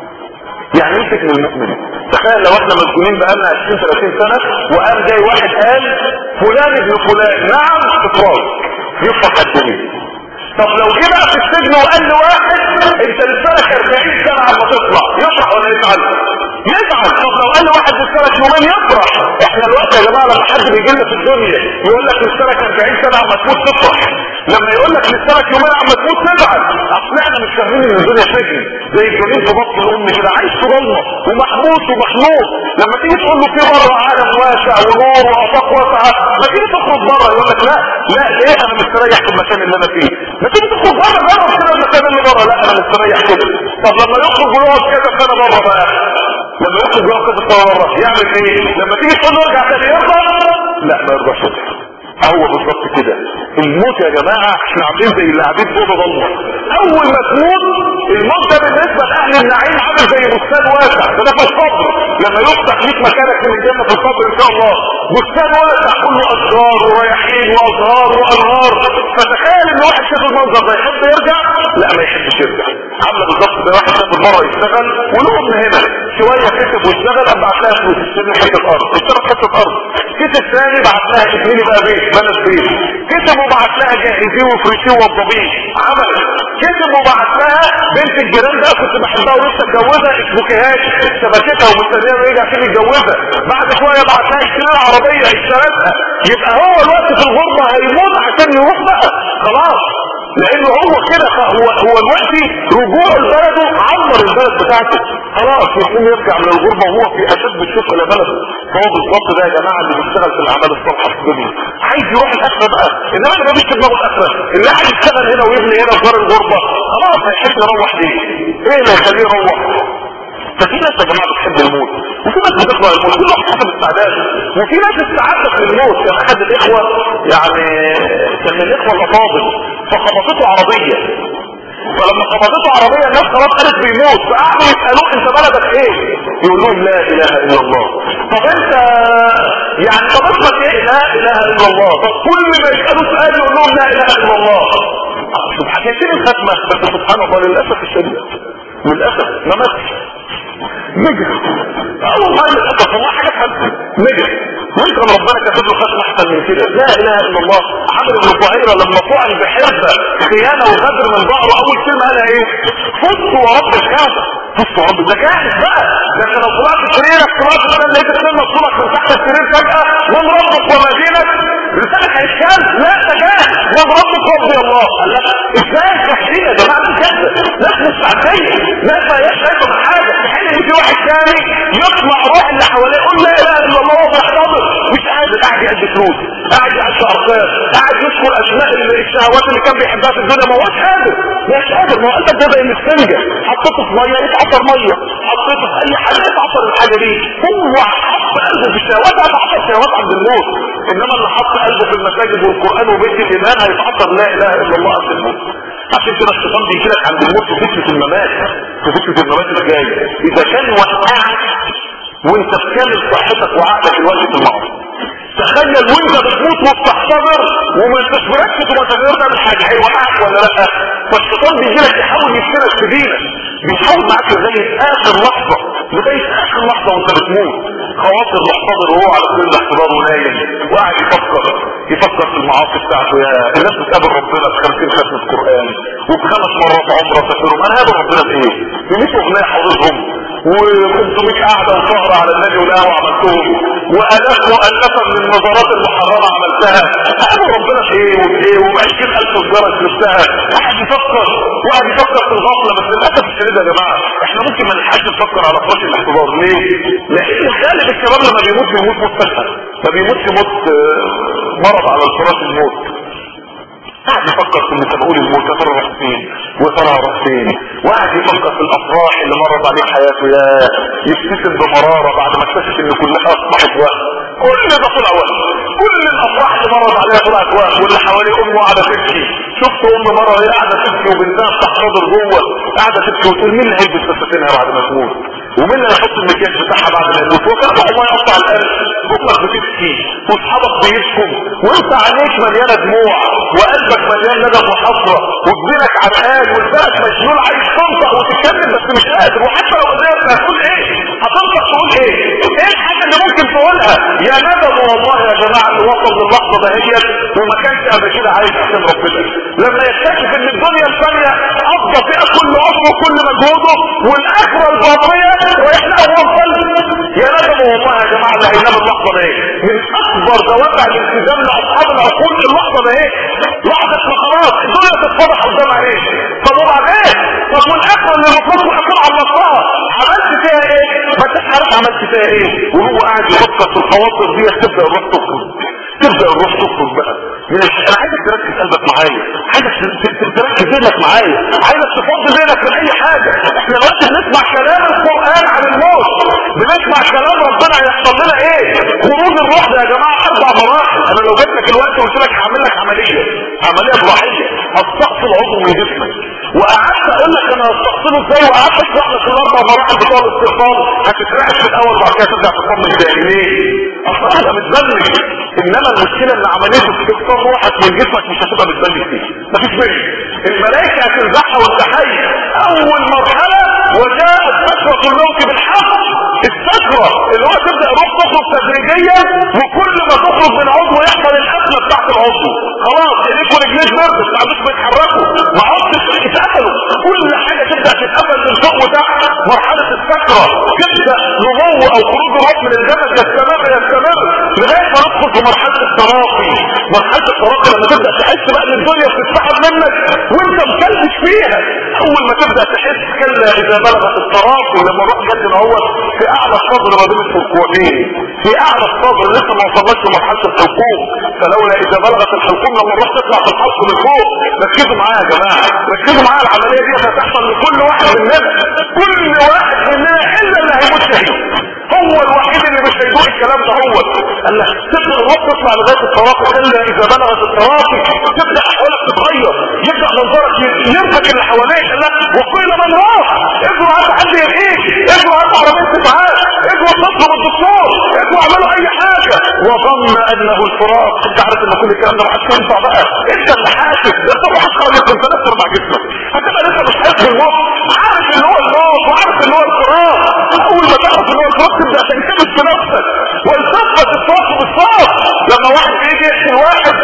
Speaker 1: يعني ايه سجن المؤمن تخيل لو احنا مسجونين بقالنا 20 30 سنه وقام جاي واحد قال فلان ابن فلان نعم افراد يفرح الدنيا طب لو جه بقى في السجن وقال لواحد انت لسانك 40 سنه على ما تطلع يفرح ولا يزعل يزعل طب لو قال لواحد لسانك يومين يفرح احنا دلوقتي يا جماعه لما حد بيجي لنا في الدنيا يقول لك لسانك 40 سنه على ما تموت تفرح لما يقول لك لسانك يومين على ما تموت تزعل اصل احنا مش فاهمين ان الدنيا سجن زي الجنين في بطن الام كده عايش في ضلمه ومحبوس ومخنوق لما تيجي تقول له في بره عالم واسع ونور وافاق واسعه ما تيجي تخرج بره يقول لك لا لا ليه انا مستريح في المكان اللي انا فيه ما تيجي تخرج بره جرب كده المكان اللي بره لا انا مستريح كده طب لما يخرج ويقعد كده سنه بره بقى لما يخرج ويقعد كده سنه بره يعمل ايه لما تيجي تقول له ارجع تاني يرضى لا ما يرضاش هو بالظبط كده الموت يا جماعه احنا عاملين زي اللي قاعدين فوق ضلمه اول ما تموت الموت ده بالنسبه لاهل النعيم عامل زي بستان واسع ده في القبر لما يفتح ليك مكانك من الجنه في القبر ان شاء الله بستان واسع كله اشجار ورياحين وازهار وانهار فتخيل ان واحد شاف المنظر ده يحب يرجع لا ما يحبش يرجع عامله بالظبط زي واحد شاف المره يشتغل وله من هنا شويه كسب واشتغل قام بعت لها فلوس اشتري حته ارض اشترى حته ارض كسب ثاني بعت لها ابني بقى بيت بلد بيت كسب وبعت لها جاهزيه وفرشيه ووضبيه عملت كسب وبعت لها بنت الجيران ده كنت بحبها ولسه اتجوزها اسبوكيهات شبكتها ومستنيه يرجع تاني يتجوزها بعد شويه بعت لها اشتري عربيه اشترتها يبقى هو الوقت في الغربه هيموت عشان يروح بقى خلاص لانه هو كده هو هو الوقت رجوع لبلده عمر البلد بتاعته خلاص يقوم يرجع من الغربه وهو في اشد الشوق لبلده فهو بالظبط ده يا جماعه اللي بيشتغل في الاعمال الصالحه في الدنيا عايز يروح الاخره بقى انما اللي ما فيش في دماغه الاخره اللي قاعد يشتغل هنا ويبني هنا في دار الغربه خلاص هيحب يروح ليه؟ ايه اللي هيخليه يروح؟ ففي ناس يا جماعه بتحب الموت وفي ناس بتكره الموت كل واحد حسب استعداده وفي ناس استعدت للموت كان احد الاخوه يعني كان من الاخوه الافاضل فخبطته عربيه فلما خبطته عربيه الناس خلاص قالت بيموت فقعدوا يسالوه انت بلدك ايه؟ يقول لهم لا اله الا الله طب انت يعني طب اسمك ايه؟ لا اله الا الله طب كل ما يسالوه سؤال يقول لهم لا اله الا الله سبحان كيف الختمه بس سبحان الله للاسف الشديد للاسف ما ماتش نجح اه والله للاسف والله حاجه حلوه نجح ممكن ربنا كاتب له ختم احسن من كده لا اله الا الله عمرو بن فهيره لما طعن بحربه خيانه وغدر من ظهره اول كلمه قالها ايه؟ فزت ورب الكعبه فزت ورب ده جاهز بقى لكن لو طلعت سريرك طلعت السرير لقيت السرير مطلوبك من تحت السرير فجاه من ربك وما دينك لسانك هيتكلم لا ده جاهز من ربك ربي الله قال لك ازاي تحسين يا جماعه كده ناس مستعديه ناس ما هياش شايفه من حاجه في حين ان في واحد ثاني يطلع روح اللي حواليه يقول لا اله الا الله ويحتضر مش قادر قاعد يعد فلوس قاعد يعد ارقام قاعد يذكر اسماء الشهوات اللي كان بيحبها في الدنيا ما هوش قادر ما هوش قادر ما هو قلبك ده زي الاسفنجه حطيته في ميه يتعصر ميه حطيته في اي حاجه يتعصر الحاجه دي هو حط قلبه في الشهوات هيتعصر شهوات عند الموت انما اللي حط قلبه في المساجد والقران وبيت الايمان هيتعصر لا اله الا الله عند الموت عشان كده الشيطان بيجي لك عند الموت في فتنه الممات في فتنه الممات الجاي اذا كان وقعك وانت في كامل صحتك وعقلك الوقت في المعصيه تخيل وانت بتموت وبتحتضر وما انتش مركز وما تغير تعمل حاجه هيوقعك ولا لا فالشيطان بيجي لك يحاول يفتنك في دينك بيحاول معاك لغايه اخر لحظه لغايه اخر لحظه وانت بتموت خواطر محتضر وهو على كل احتضار ونايم وقاعد يفكر يفكر في المعاصي بتاعته يا الناس بتقابل ربنا ب 50 ختمه قران وبخمس مرات عمره سافرهم انا هقابل ربنا بايه؟ ب 100 اغنيه حافظهم و500 قعده وسهره على النبي والقهوه عملتهم والاف مؤلفه من النظرات المحرمه عملتها هقابل ربنا في ايه وايه و20000 سجاره شربتها واحد يفكر واحد يفكر في الغفله بس للاسف الشديد يا جماعه احنا ممكن ما نلحقش نفكر على فراش الاحتضار ليه؟ لان غالب الشباب لما بيموت بيموت مستشفى ما بيموتش موت مرض على الفراش الموت قاعد يفكر في اللي تقول الموت يا ترى راح فين وترى راح فين وقاعد يفكر في الافراح اللي مرت عليه حياته يا يبتسم بمراره بعد ما اكتشف ان كلها اصبحت وهم كل ده طلع وهم كل الافراح اللي مرت عليها طلعت وهم واللي حواليه امه قاعده تبكي شفت ام مره وهي قاعده تبكي وبنتها بتحتضر جوه قاعده تبكي وتقول مين اللي هيلبس فساتينها بعد ما تموت ومين اللي هيحط المكياج بتاعها بعد ما يموت وكان الله يقطع القلب امك بتبكي واصحابك بيبكوا وانت عينيك مليانه دموع وقلبك مليان ندم وحسره وجبينك عرقان ولسانك مشلول عايز تنطق وتتكلم بس مش قادر وحتى لو قدرت هتقول ايه؟ هتنطق تقول ايه؟ ايه الحاجه اللي ممكن تقولها؟ يا ندم والله يا جماعه اللي وصل للحظه دهيت وما كانش قبل كده عايز عشان ربنا لما يكتشف ان الدنيا الثانيه قضى فيها كل عمره وكل مجهوده والاخره الباقيه ويحلقه هو القلب يا ندم والله يا جماعه اللي هينام اللحظه ده ايه؟ من اكبر دوافع الالتزام لاصحاب العقول اللحظه ده ايه؟ لحظه ما خلاص الدنيا تتفضح قدام عينيك طب وبعدين؟ طب والاخره اللي المفروض اكون علقتها عملت فيها ايه؟ ما انتش عارف عملت فيها ايه؟ وهو قاعد يفكر في الخواطر دي تبدا الروح تخرج تبدا الروح تخرج بقى من الش... انا عايزك تركز قلبك معايا عايزك تركز ذهنك معايا عايزك تفضي ذهنك من اي حاجه احنا دلوقتي بنسمع كلام القران عن الموت بنسمع كلام ربنا هيحصل لنا ايه خروج الروح ده يا جماعه اربع مراحل انا لو جبت لك الوقت وقلت لك هعمل لك عمليه عمليه جراحيه هتستقصي العضو من جسمك وقعدت اقول لك انا هستقصله ازاي وقعدت اشرح لك الاربع مراحل بتوع الاستئصال هتترعش في الاول بعد كده ترجع تطمن تاني ليه؟ اصل انا متبلج انما المشكله ان عمليه استئصال روحك من جسمك مش هتبقى متبلج فيه مفيش منه الملائكه هتنزعها وانت حي اول مرحله وجاءت سكره الموت بالحق السكره اللي هو تبدا الروح تخرج تدريجيا وكل ما تخرج من عضو يحصل القفله بتاعت العضو خلاص ايديك ورجليك بردت ما عادوش بيتحركوا ما عادش اتقفلوا كل حاجه تبدا تتقفل من فوق وتحت مرحله السكره تبدا نمو او خروج الروح من الجسد يستمر يستمر لغايه ما ندخل في مرحله التراقي مرحله التراقي لما تبدا تحس بقى ان الدنيا بتتسحب منك وانت مكلبش فيها اول ما تبدا تحس كلا اذا بلغت التراقي لما الروح جت هو في اعلى الصدر ما بين الحلقومين في اعلى الصدر لسه ما وصلناش لمرحله الحلقوم فلولا اذا بلغت الحلقوم لما الروح تطلع في الحلق من فوق ركزوا معايا يا جماعه ركزوا معايا العمليه دي هتحصل لكل واحد مننا كل واحد مننا الا اللي هيموت شهيد هو الوحيد اللي مش هيدوق الكلام ده هو قال لك تبدا الروح تطلع لغايه التراقي الا اذا بلغت التراقي تبدا احوالك تتغير يبدا منظرك يربك اللي حواليك قال لك وقيل من راح اجروا عند حد يرقيك اجروا عند عربيه معاك اجروا اتصلوا بالدكتور اجروا اعملوا اي حاجه وظن انه الفراق انت عارف ان كل الكلام ده ما حدش ينفع بقى انت اللي حاسس انت اللي حاسس انت لسه مع جسمك هتبقى لسه مش حاسس بالموت عارف ان هو الموت وعارف ان هو الفراق اول ما تعرف ان هو الفراق تبدا تنكبس في نفسك والتفت الصوت بالصوت لما واحد بيجي يقتل واحد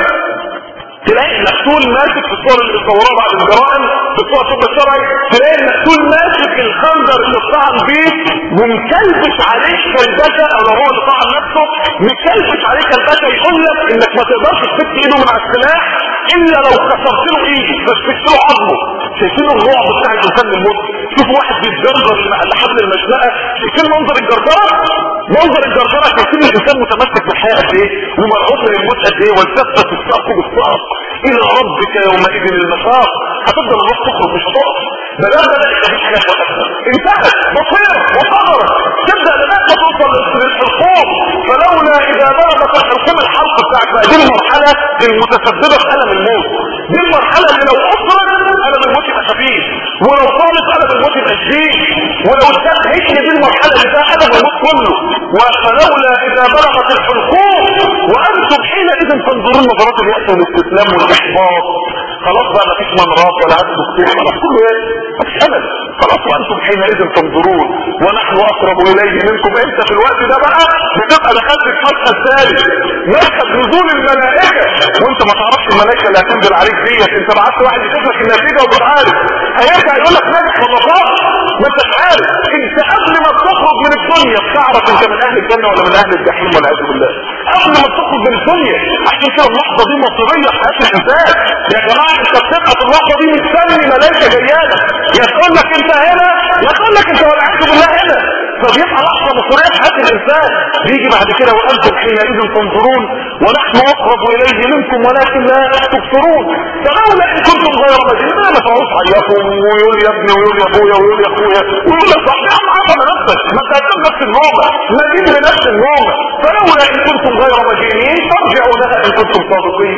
Speaker 1: تلاقي المقتول ماسك في الصور اللي بيصوروها بعد الجرائم في صور الطب الشرعي تلاقي المقتول ماسك الخنجر اللي اتطعن بيه ومكلبش عليه كلبشه او لو هو اللي طعن نفسه مكلبش عليه كلبشه يقول لك انك ما تقدرش تفك ايده من على السلاح الا لو كسرت له ايده فشفت له عظمه شايفين الرعب بتاع الانسان من الموت شوفوا واحد بيتجرجر لحبل المشنقه شايفين منظر الجرجره منظر الجرجره شايفين الانسان متمسك بالحياه قد ايه ومرعوب من الموت قد ايه والتفت الساق بالساق الى ربك ربك يومئذ المساق هتفضل الروح تخرج مش هتقف ده لا ده مفيش حاجه توقفها انتهت بصير وقدرت تبدا لغايه ما توصل للحلقوم فلولا اذا بلغت الحلقوم الحلق بتاعك بقى دي المرحله المتسببه في الم الموت دي المرحله اللي لو اصلا الم الموت يبقى خفيف ولو طالت الم الموت يبقى شديد ولو اتساب هي دي المرحله اللي فيها الم الموت كله فلولا اذا بلغت الحلقوم وانتم حينئذ تنظرون نظرات اليأس والاستسلام والاحباط خلاص بقى مفيش منرات ولا عدد الصيف خلاص كله ايه مفيش امل خلاص وانتم حينئذ تنظرون ونحن اقرب اليه منكم انت في الوقت ده بقى بتبقى دخلت في مشهد ثالث مشهد نزول الملائكه وانت ما تعرفش الملائكه اللي هتنزل عليك ديت انت بعت واحد يشوف لك النتيجه ومش عارف هيرجع يقول لك ناجح ولا صعب ما انتش عارف انت قبل ما تخرج من الدنيا بتعرف انت من اهل الجنه ولا من اهل الجحيم والعياذ بالله قبل ما تخرج من الدنيا عشان كده اللحظه دي مصيريه في حياه الانسان يا جماعه انت بتبقى في اللحظه دي مستني ملائكه جايه يا تقول لك انت هنا يا تقول لك انت والعياذ بالله هنا فبيبقى لحظه مصيريه في حياه الانسان بيجي بعد كده وانتم حينئذ تنظرون ونحن اقرب اليه منكم ولكن لا تبصرون فلولا ان كنتم غير مدينين ما نفعوش عيكم ويقول يا ابني ويقول يا ابويا ويقول يا اخويا ويقول يا صاحبي يا عم عظم نفسك ما انت هتقول نفس النومه مدين بنفس النومه فلولا ان كنتم غير مدينين فارجعوا لها ان كنتم صادقين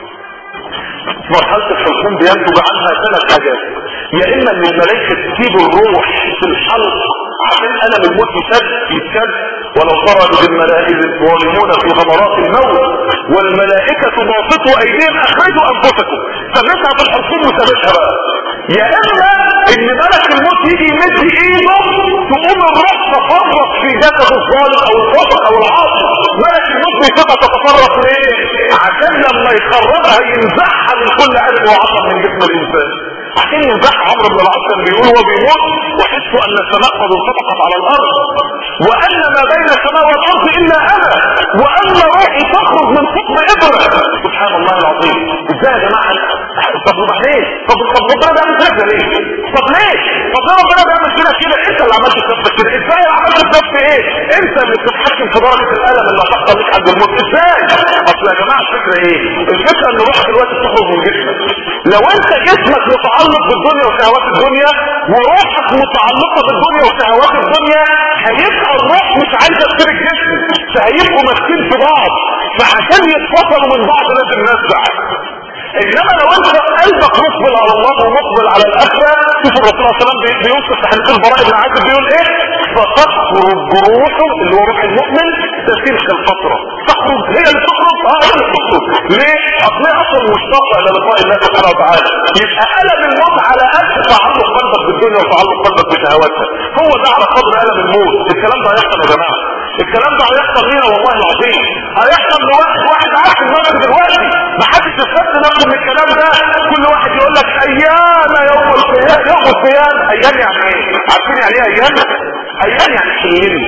Speaker 1: مرحلة الحلقوم بينتج عنها ثلاث حاجات يا اما ان الملائكة تسيب الروح في الحلق عشان انا من الموت يشد يتشد ولو ترى اذ الملائكة الظالمون في غمرات الموت والملائكة باسطوا ايديهم اخرجوا انفسكم فمسها في الحلقوم وسابتها بقى يا اما ان ملك الموت يجي يمد ايده تقوم الروح تفرط في جسد الظالم او الفاسق او العاصي ملك الموت بيسيبها تتفرط ليه عشان لما يخرجها ينزعها من كل قلب وعصب من جسم الانسان عشان ينزح عمرو بن العاص كان بيقول هو بيموت وحس ان السماء قد انطبقت على الارض وان ما بين السماء والارض الا انا وان روحي تخرج من ثقب ابره سبحان الله العظيم ازاي يا جماعه طب وبعدين طب طب ربنا بيعمل كده ليه طب ليه طب ليه ربنا بيعمل كده كده انت اللي عملت في نفسك كده ازاي عملت في نفسك ايه انت اللي بتتحكم في درجه الالم اللي هتحصل لك عند الموت ازاي اصل يا جماعه الفكره ايه الفكره ان روحك دلوقتي بتخرج من جسمك لو انت جسمك متعلق بالدنيا وشهوات الدنيا وروحك متعلقه بالدنيا وشهوات الدنيا هيبقى الروح مش عايزه تسيب الجسم فهيبقوا ماسكين في بعض فعشان يتفصلوا من بعض لازم نسبع انما لو انت قلبك مقبل على الله ومقبل على الاخره شوف الرسول صلى الله عليه وسلم بيوصف في حديث البراء بن عازب بيقول ايه فتخرج جروحه اللي هو روح المؤمن تلك الفتره تخرج هي اللي تخرج اه هي اللي تخرج ليه؟ اصل هي اصلا مشتاقه الى لقاء الله سبحانه وتعالى يبقى الم الموت على قد تعلق قلبك بالدنيا وتعلق قلبك بشهواتها هو ده على قدر الم الموت الكلام ده هيحصل يا جماعه الكلام ده هيحصل لينا والله العظيم هيحصل لواحد واحد عارف المغرب دلوقتي ما حدش يستفد نفسه من الكلام ده كل واحد يقول لك ايام يوم القيامه يوم القيامه ايام يعني ايه عارفين يعني ايه ايام ايام يعني حلمي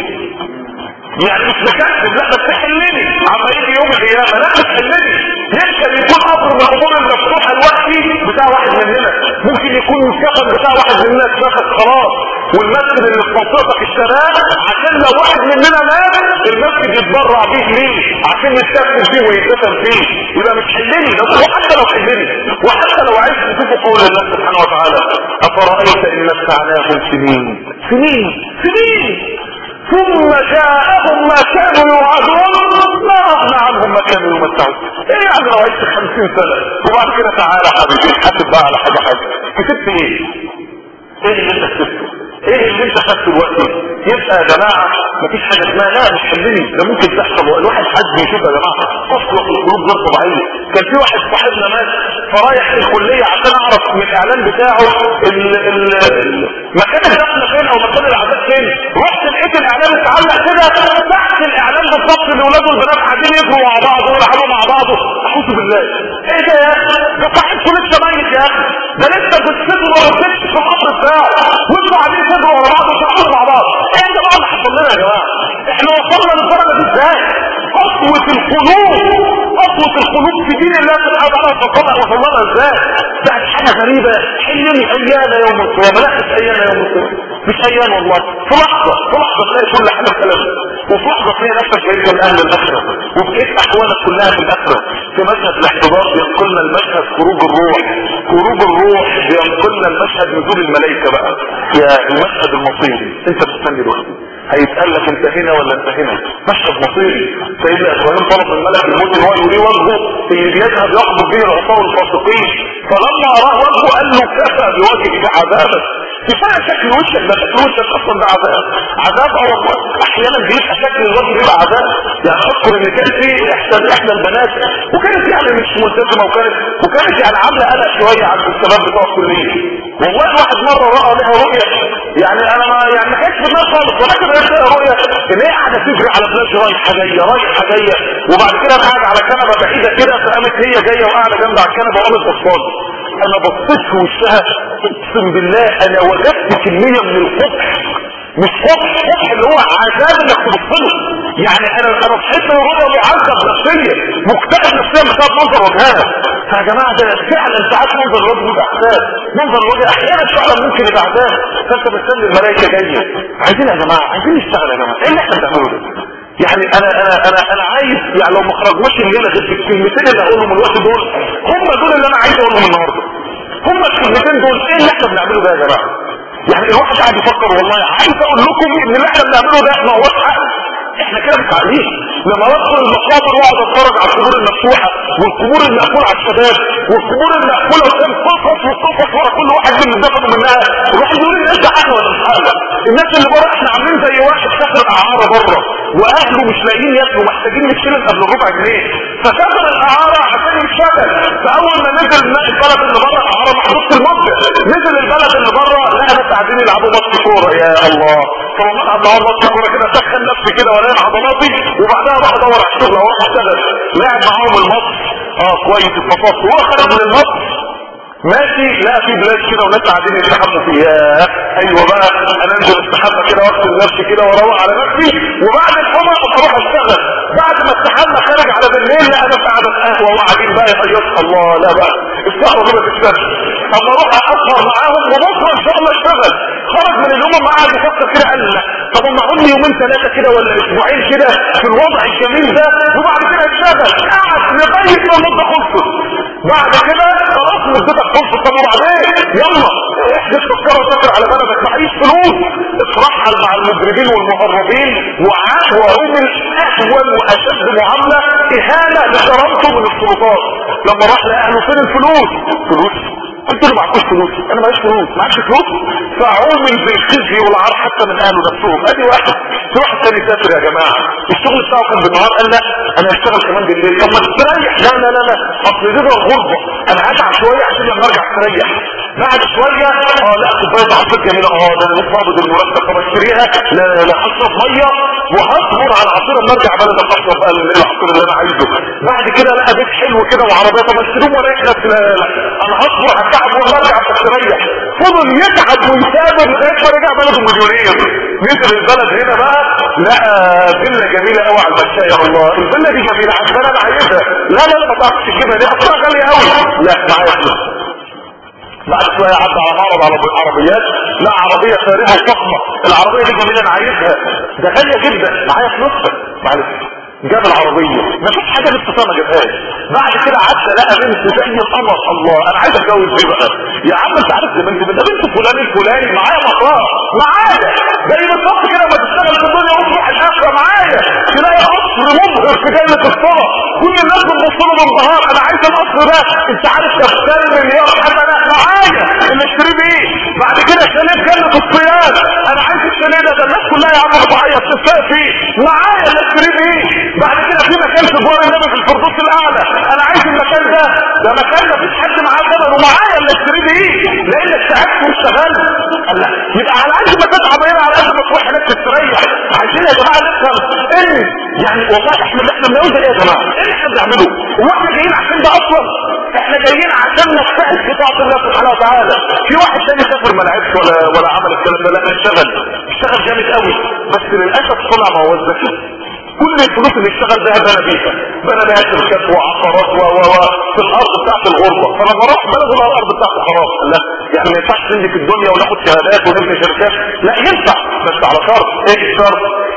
Speaker 1: يعني مش مكتب لا بس حلمي عم يجي يوم القيامه لا مش حلمي يمكن يكون امر من الامور المفتوحه الوقتي بتاع واحد مننا ممكن يكون الكفن بتاع واحد مننا اتنفخ خلاص والمسجد اللي في منطقتك اشتراه عشان لو واحد مننا مات المسجد يتبرع بيه ليه عشان يستثمر فيه ويتدفن فيه يبقى مش حلمي ده هو حتى لو حلمي وحتى لو عايز تشوفوا قول الله سبحانه وتعالى افرايت ان متعناهم سنين سنين سنين ثم جاءهم ما كانوا يوعدون ما اغنى عنهم ما كانوا يمتعون ايه يعني لو عشت خمسين سنة وبعد كده تعالى حبيبي حاسب بقى على حاجة حاجة كتبت ايه ايه اللي انت كتبته ايه اللي انت خدته دلوقتي يبقى يا جماعه مفيش حاجه اسمها لا مش حلني ده ممكن تحصل الواحد حد يشوف يا جماعه اصلا القلوب غير طبيعيه كان في واحد صاحبنا مات فرايح الكليه عشان اعرف من الاعلان بتاعه ال ال مكان الدفن فين او مكان العذاب فين رحت لقيت الاعلان اتعلق كده تحت الاعلان بالظبط اللي ولاده والبنات قاعدين يجروا مع بعض ويلعبوا مع بعض اعوذ بالله ايه ده يا اخي ده صاحبكم لسه ميت يا اخي ده لسه بتسيبه ولا بتسيبه في القبر بتاعه وانتوا قاعدين تجروا ورا بعض وتحطوا مع بعض ايه ده بقى اللي حصل لنا يا جماعه احنا وصلنا للدرجه دي ازاي قسوه القلوب قسوه القلوب في دين الله سبحانه وتعالى وصلنا وصلنا ازاي بقت حاجه غريبه حلمي ايام يوم القيامه لا مش ايام يوم القيامه مش ايام والله في لحظه في لحظه تلاقي كل حاجه كلام وفي لحظه تلاقي نفسك بقيت من اهل الاخره وبقيت احوالك كلها في الاخره في مشهد الاحتضار بينقلنا المشهد خروج الروح الروح هروب الروح بينقلنا المشهد نزول الملائكة بقى يا المشهد المصيري انت بتستني دلوقتي هيتقال لك انت هنا ولا انت هنا مشهد مصيري سيدنا ابراهيم طلب من ملك الموت ان هو يريه وجهه اللي بيذهب يقبض به العصاه الفاسقين فلما اراه وجهه قال له كفى بوجهك عذابك كفايه شكل وشك ده شكل وشك اصلا ده عذاب عذاب اه والله احيانا بيبقى شكل الوجه بيبقى عذاب يعني اذكر ان كان في احدى احدى البنات وكانت يعني مش ملتزمه وكانت وكانت يعني عامله قلق شويه عند الشباب بتوع الكليه والله الواحد مره راى لها رؤيه يعني انا ما يعني ما كانتش في دماغي خالص ولكن لقيت لها رؤيه ان هي قاعده تجري على بلاش رايحه جايه رايحه جايه وبعد كده قاعده على كنبه بعيده كده فقامت هي جايه وقاعده جنب على الكنبه وقامت بصالي انا بصيت في وشها اقسم بالله انا وجدت كميه من القبح مش قبح قبح اللي هو عذاب انك تبصله يعني انا انا صحيت من الرؤيا معذب نفسيا مكتئب نفسيا بسبب منظر وجهها فيا جماعه ده فعلا ساعات منظر الوجه بيبقى عذاب منظر الوجه احيانا فعلا ممكن يبقى عذاب فانت مستني الملائكه جايه عايزين يا جماعه عايزين نشتغل يا جماعه ايه اللي احنا بنعمله ده يعني انا انا انا انا عايز يعني لو ما خرجناش الليله غير بالكلمتين اللي هقولهم الوقت دول هم دول اللي انا عايز اقولهم النهارده هم الكلمتين دول ايه اللي احنا بنعمله ده يا جماعه يعني الواحد قاعد يفكر والله عايز اقول لكم ان اللي احنا بنعمله ده ما هوش حق احنا كده مش عاقلين لما بدخل المقابر واقعد اتفرج على القبور المفتوحه والقبور المقفوله على الشباب والقبور المقفوله وكان قصص وقصص ورا كل واحد من اللي دفنوا منها الواحد يقول الناس ده حاجه ولا مش حاجه الناس اللي بره احنا عاملين زي واحد سافر اعاره بره واهله مش لاقيين ياكلوا محتاجين يشتروا قبل ربع جنيه فسافر الاعاره عشان يشتغل فاول ما نزل البلد اللي بره الاعاره محطوط في المبدا نزل البلد اللي بره لقى ناس قاعدين يلعبوا ماتش كوره يا الله فوالله قعد معاهم ماتش كوره كده سخن نفسي كده ولا عضلاتي وبعدها راح ادور على الشغل اروح اشتغل لعب معاهم الماتش اه كويس اتبسطت وهو خرج من الماتش ماشي لا في بلاد كده وناس قاعدين يستحموا فيها ايوه بقى انا انزل استحمى كده واغسل نفسي كده واروق على نفسي وبعد الحمى اروح اشتغل بعد ما استحمى خارج على بالليل لا انا في قعده قهوه وقاعدين بقى يهيص الله لا بقى السهره دي ما تشتغلش اما اروح اسهر معاهم وبكره ان شاء الله اشتغل خرج من اليوم ما قعد يفكر كده قال لا طب اما اقول لي يومين ثلاثه كده ولا اسبوعين كده في الوضع الجميل ده وبعد كده اشتغل قعد لغايه ما المده خلصت بعد كده خلاص مدتك خلصت طب وبعدين يلا احدث تذكره وسافر على بلدك معيش فلوس اترحل مع المجرمين والمهربين وعاد وعمل اهون واشد معامله اهانه لكرامته من السلطات لما راح لاهله فين الفلوس فلوس قلت له معكوش فلوس انا معيش فلوس معكش فلوس فعومل بالخزي والعار حتى من اهله نفسهم ادي واحد في واحد تاني سافر يا جماعه الشغل بتاعه كان بالنهار قال لا انا هشتغل كمان بالليل طب ما تستريح لا لا لا لا اصل دي الغربه انا هتعب شويه عشان لما ارجع استريح بعد شويه اه لا كوبايه عصير جميله اه ده انا لسه هاخد المرتب طب اشتريها لا لا لا هشرب ميه وهصبر على العصير لما ارجع بلد اشرب العصير اللي انا عايزه بعد كده لقى بيت حلو كده وعربيه طب اشتريه واريح نفسي لا لا لا انا هصبر هتعب ولا ارجع استريح فضل يتعب ويسافر لغايه ما رجع بلده مليونير نزل البلد هنا بقى لقى فيلا جميله قوي على المشاية يا الله الفيلا دي جميله عجبانه انا عايزها لا لا لا ما تعرفش تجيبها دي اصلا غاليه قوي لا معايا فلوس بعد شويه عدى على معرض على عربيات لا عربيه فارهه وفخمه العربيه دي جميله انا عايزها ده غاليه جدا معايا فلوسها معلش جاب العربية ما فيش حاجة لسه ما جابهاش بعد كده عدى لقى بنت زي القمر الله انا عايز اتجوز دي بقى يا عم انت عارف دي بنت ده بنت فلان الفلاني معايا مطار معايا زي بالظبط كده ما تشتغل في الدنيا وتروح الاخره معايا تلاقي قصر مبهر في جنة الصلاة كل الناس بتبص له بانبهار انا عايز القصر ده انت عارف تفتل مليار حسنة معايا اللي اشتريه بيه بعد كده شاليه في جنة الصياد انا عايز الشاليه ده ده الناس كلها يا عم بتعيط تستاء فيه معايا اللي اشتريه بيه بعد كده في مكان في جوار النبي في الفردوس الاعلى انا عايز المكان ده ده مكان ما فيش حد معاه ثمن ومعايا اللي اشتريه بيه لانك تعبت واشتغلت قال لا يبقى على قد ما تتعب هنا على قد ما تروح هناك تستريح عايزين يا جماعه نفهم ان يعني والله احنا احنا بنقول ده ايه يا جماعه؟ ايه اللي احنا بنعمله؟ هو احنا جايين عشان ده اصلا؟ احنا جايين عشان نجتهد في طاعه الله سبحانه وتعالى في واحد تاني سافر ما لعبش ولا ولا عمل الكلام ده لا اشتغل اشتغل جامد قوي بس للاسف طلع ما هو ذكي كل الفلوس اللي اشتغل بها بنى بيها بنى بيها شركات وعقارات و و و في الارض بتاعت الغربه فلما راح بلده لقى الارض بتاعته خلاص لا يعني ما ينفعش نملك الدنيا وناخد شهادات ونبني شركات لا ينفع بس على شرط ايه الشرط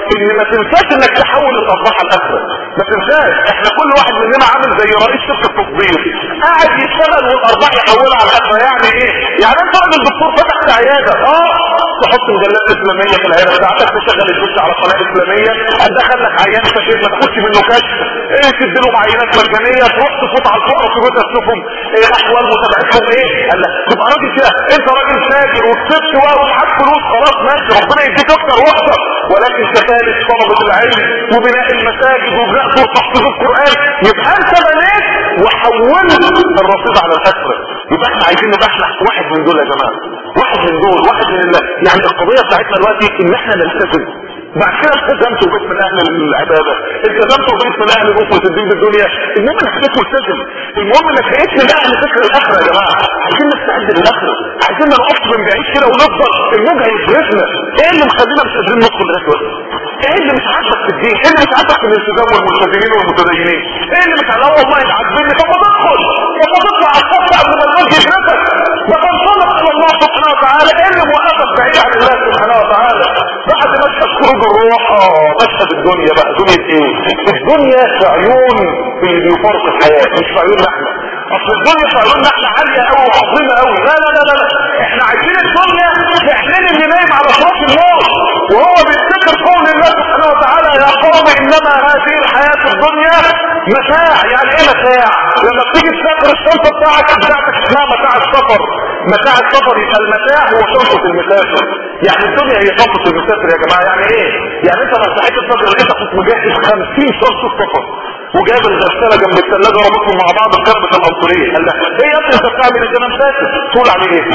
Speaker 1: ان ما تنساش انك تحول الارباح الاخره ما تنساش احنا كل واحد مننا عامل زي رئيس شركه تصدير قاعد يشتغل والارباح يحولها على الاخره يعني ايه يعني انت راجل دكتور فتحت عياده اه تحط مجلات اسلاميه في العياده بتاعتك تشغل الجثه على قناه اسلاميه ادخل لك عيان فشيخ ما تاخدش منه كشف ايه تديله عينات مجانيه تروح تفوت على الفقراء في بيتها تشوفهم ايه احوال متابعتهم ايه قال لك تبقى راجل كده انت راجل تاجر وكسبت ومعاك فلوس خلاص ماشي ربنا يديك اكتر واكتر ولكن كذلك طلبه العلم وبناء المساجد وبناء دور تحفيظ القران يبقى انت بنيت وحولت الرصيد على الاخره يبقى احنا عايزين نبقى احنا واحد من دول يا جماعه واحد من دول واحد من الله يعني القضيه بتاعتنا دلوقتي ان احنا نلتزم بعد كده التزمت وبقيت من اهل العباده التزمت وبقيت من اهل بكره الدين بالدنيا المهم انك بقيت ملتزم المهم انك بقيت من اهل فكر الاخره يا جماعه عايزين نستعد للاخره عايزين ما نقفش من بعيد كده ونفضل الموج هيفرسنا ايه اللي مخلينا مش قادرين ندخل لغايه دلوقتي ايه اللي مش عاجبك في الدين ايه اللي مش عاجبك في الالتزام والملتزمين والمتدينين ايه اللي مش عاجبك والله اللي عاجبني طب ما تدخل طب ما تطلع على الصف قبل ما الموج يفرسك ما تنطلق الى الله سبحانه وتعالى ايه اللي موقفك بعيد عن الله سبحانه وتعالى بعد مشهد خروج الروح اه مشهد الدنيا بقى دنيا ايه الدنيا في عيون اللي بيفارق الحياه مش في عيوننا احنا اصل الدنيا في عيوننا احنا عاليه قوي وعظيمه قوي لا لا لا لا لا احنا عايزين الدنيا في عينين اللي نايم على فراش الموت وهو بيفتكر قول الله سبحانه وتعالى يا قوم انما هذه الحياه الدنيا متاع يعني ايه متاع لما بتيجي تسافر الشنطه بتاعك بتاعتك اسمها متاع السفر متاع السفر يبقى المتاع هو شنطه المسافر يعني الدنيا هي شنطه المسافر يا جماعه يعني ايه يعني انت لو صحيت الفجر لقيت كنت مجهز 50 شنطه سفر وجايب الغساله جنب الثلاجه وربطهم مع بعض بكربة العنصريه قال لك ايه يا ابني انت بتعمل ايه انا مسافر تقول عليه ايه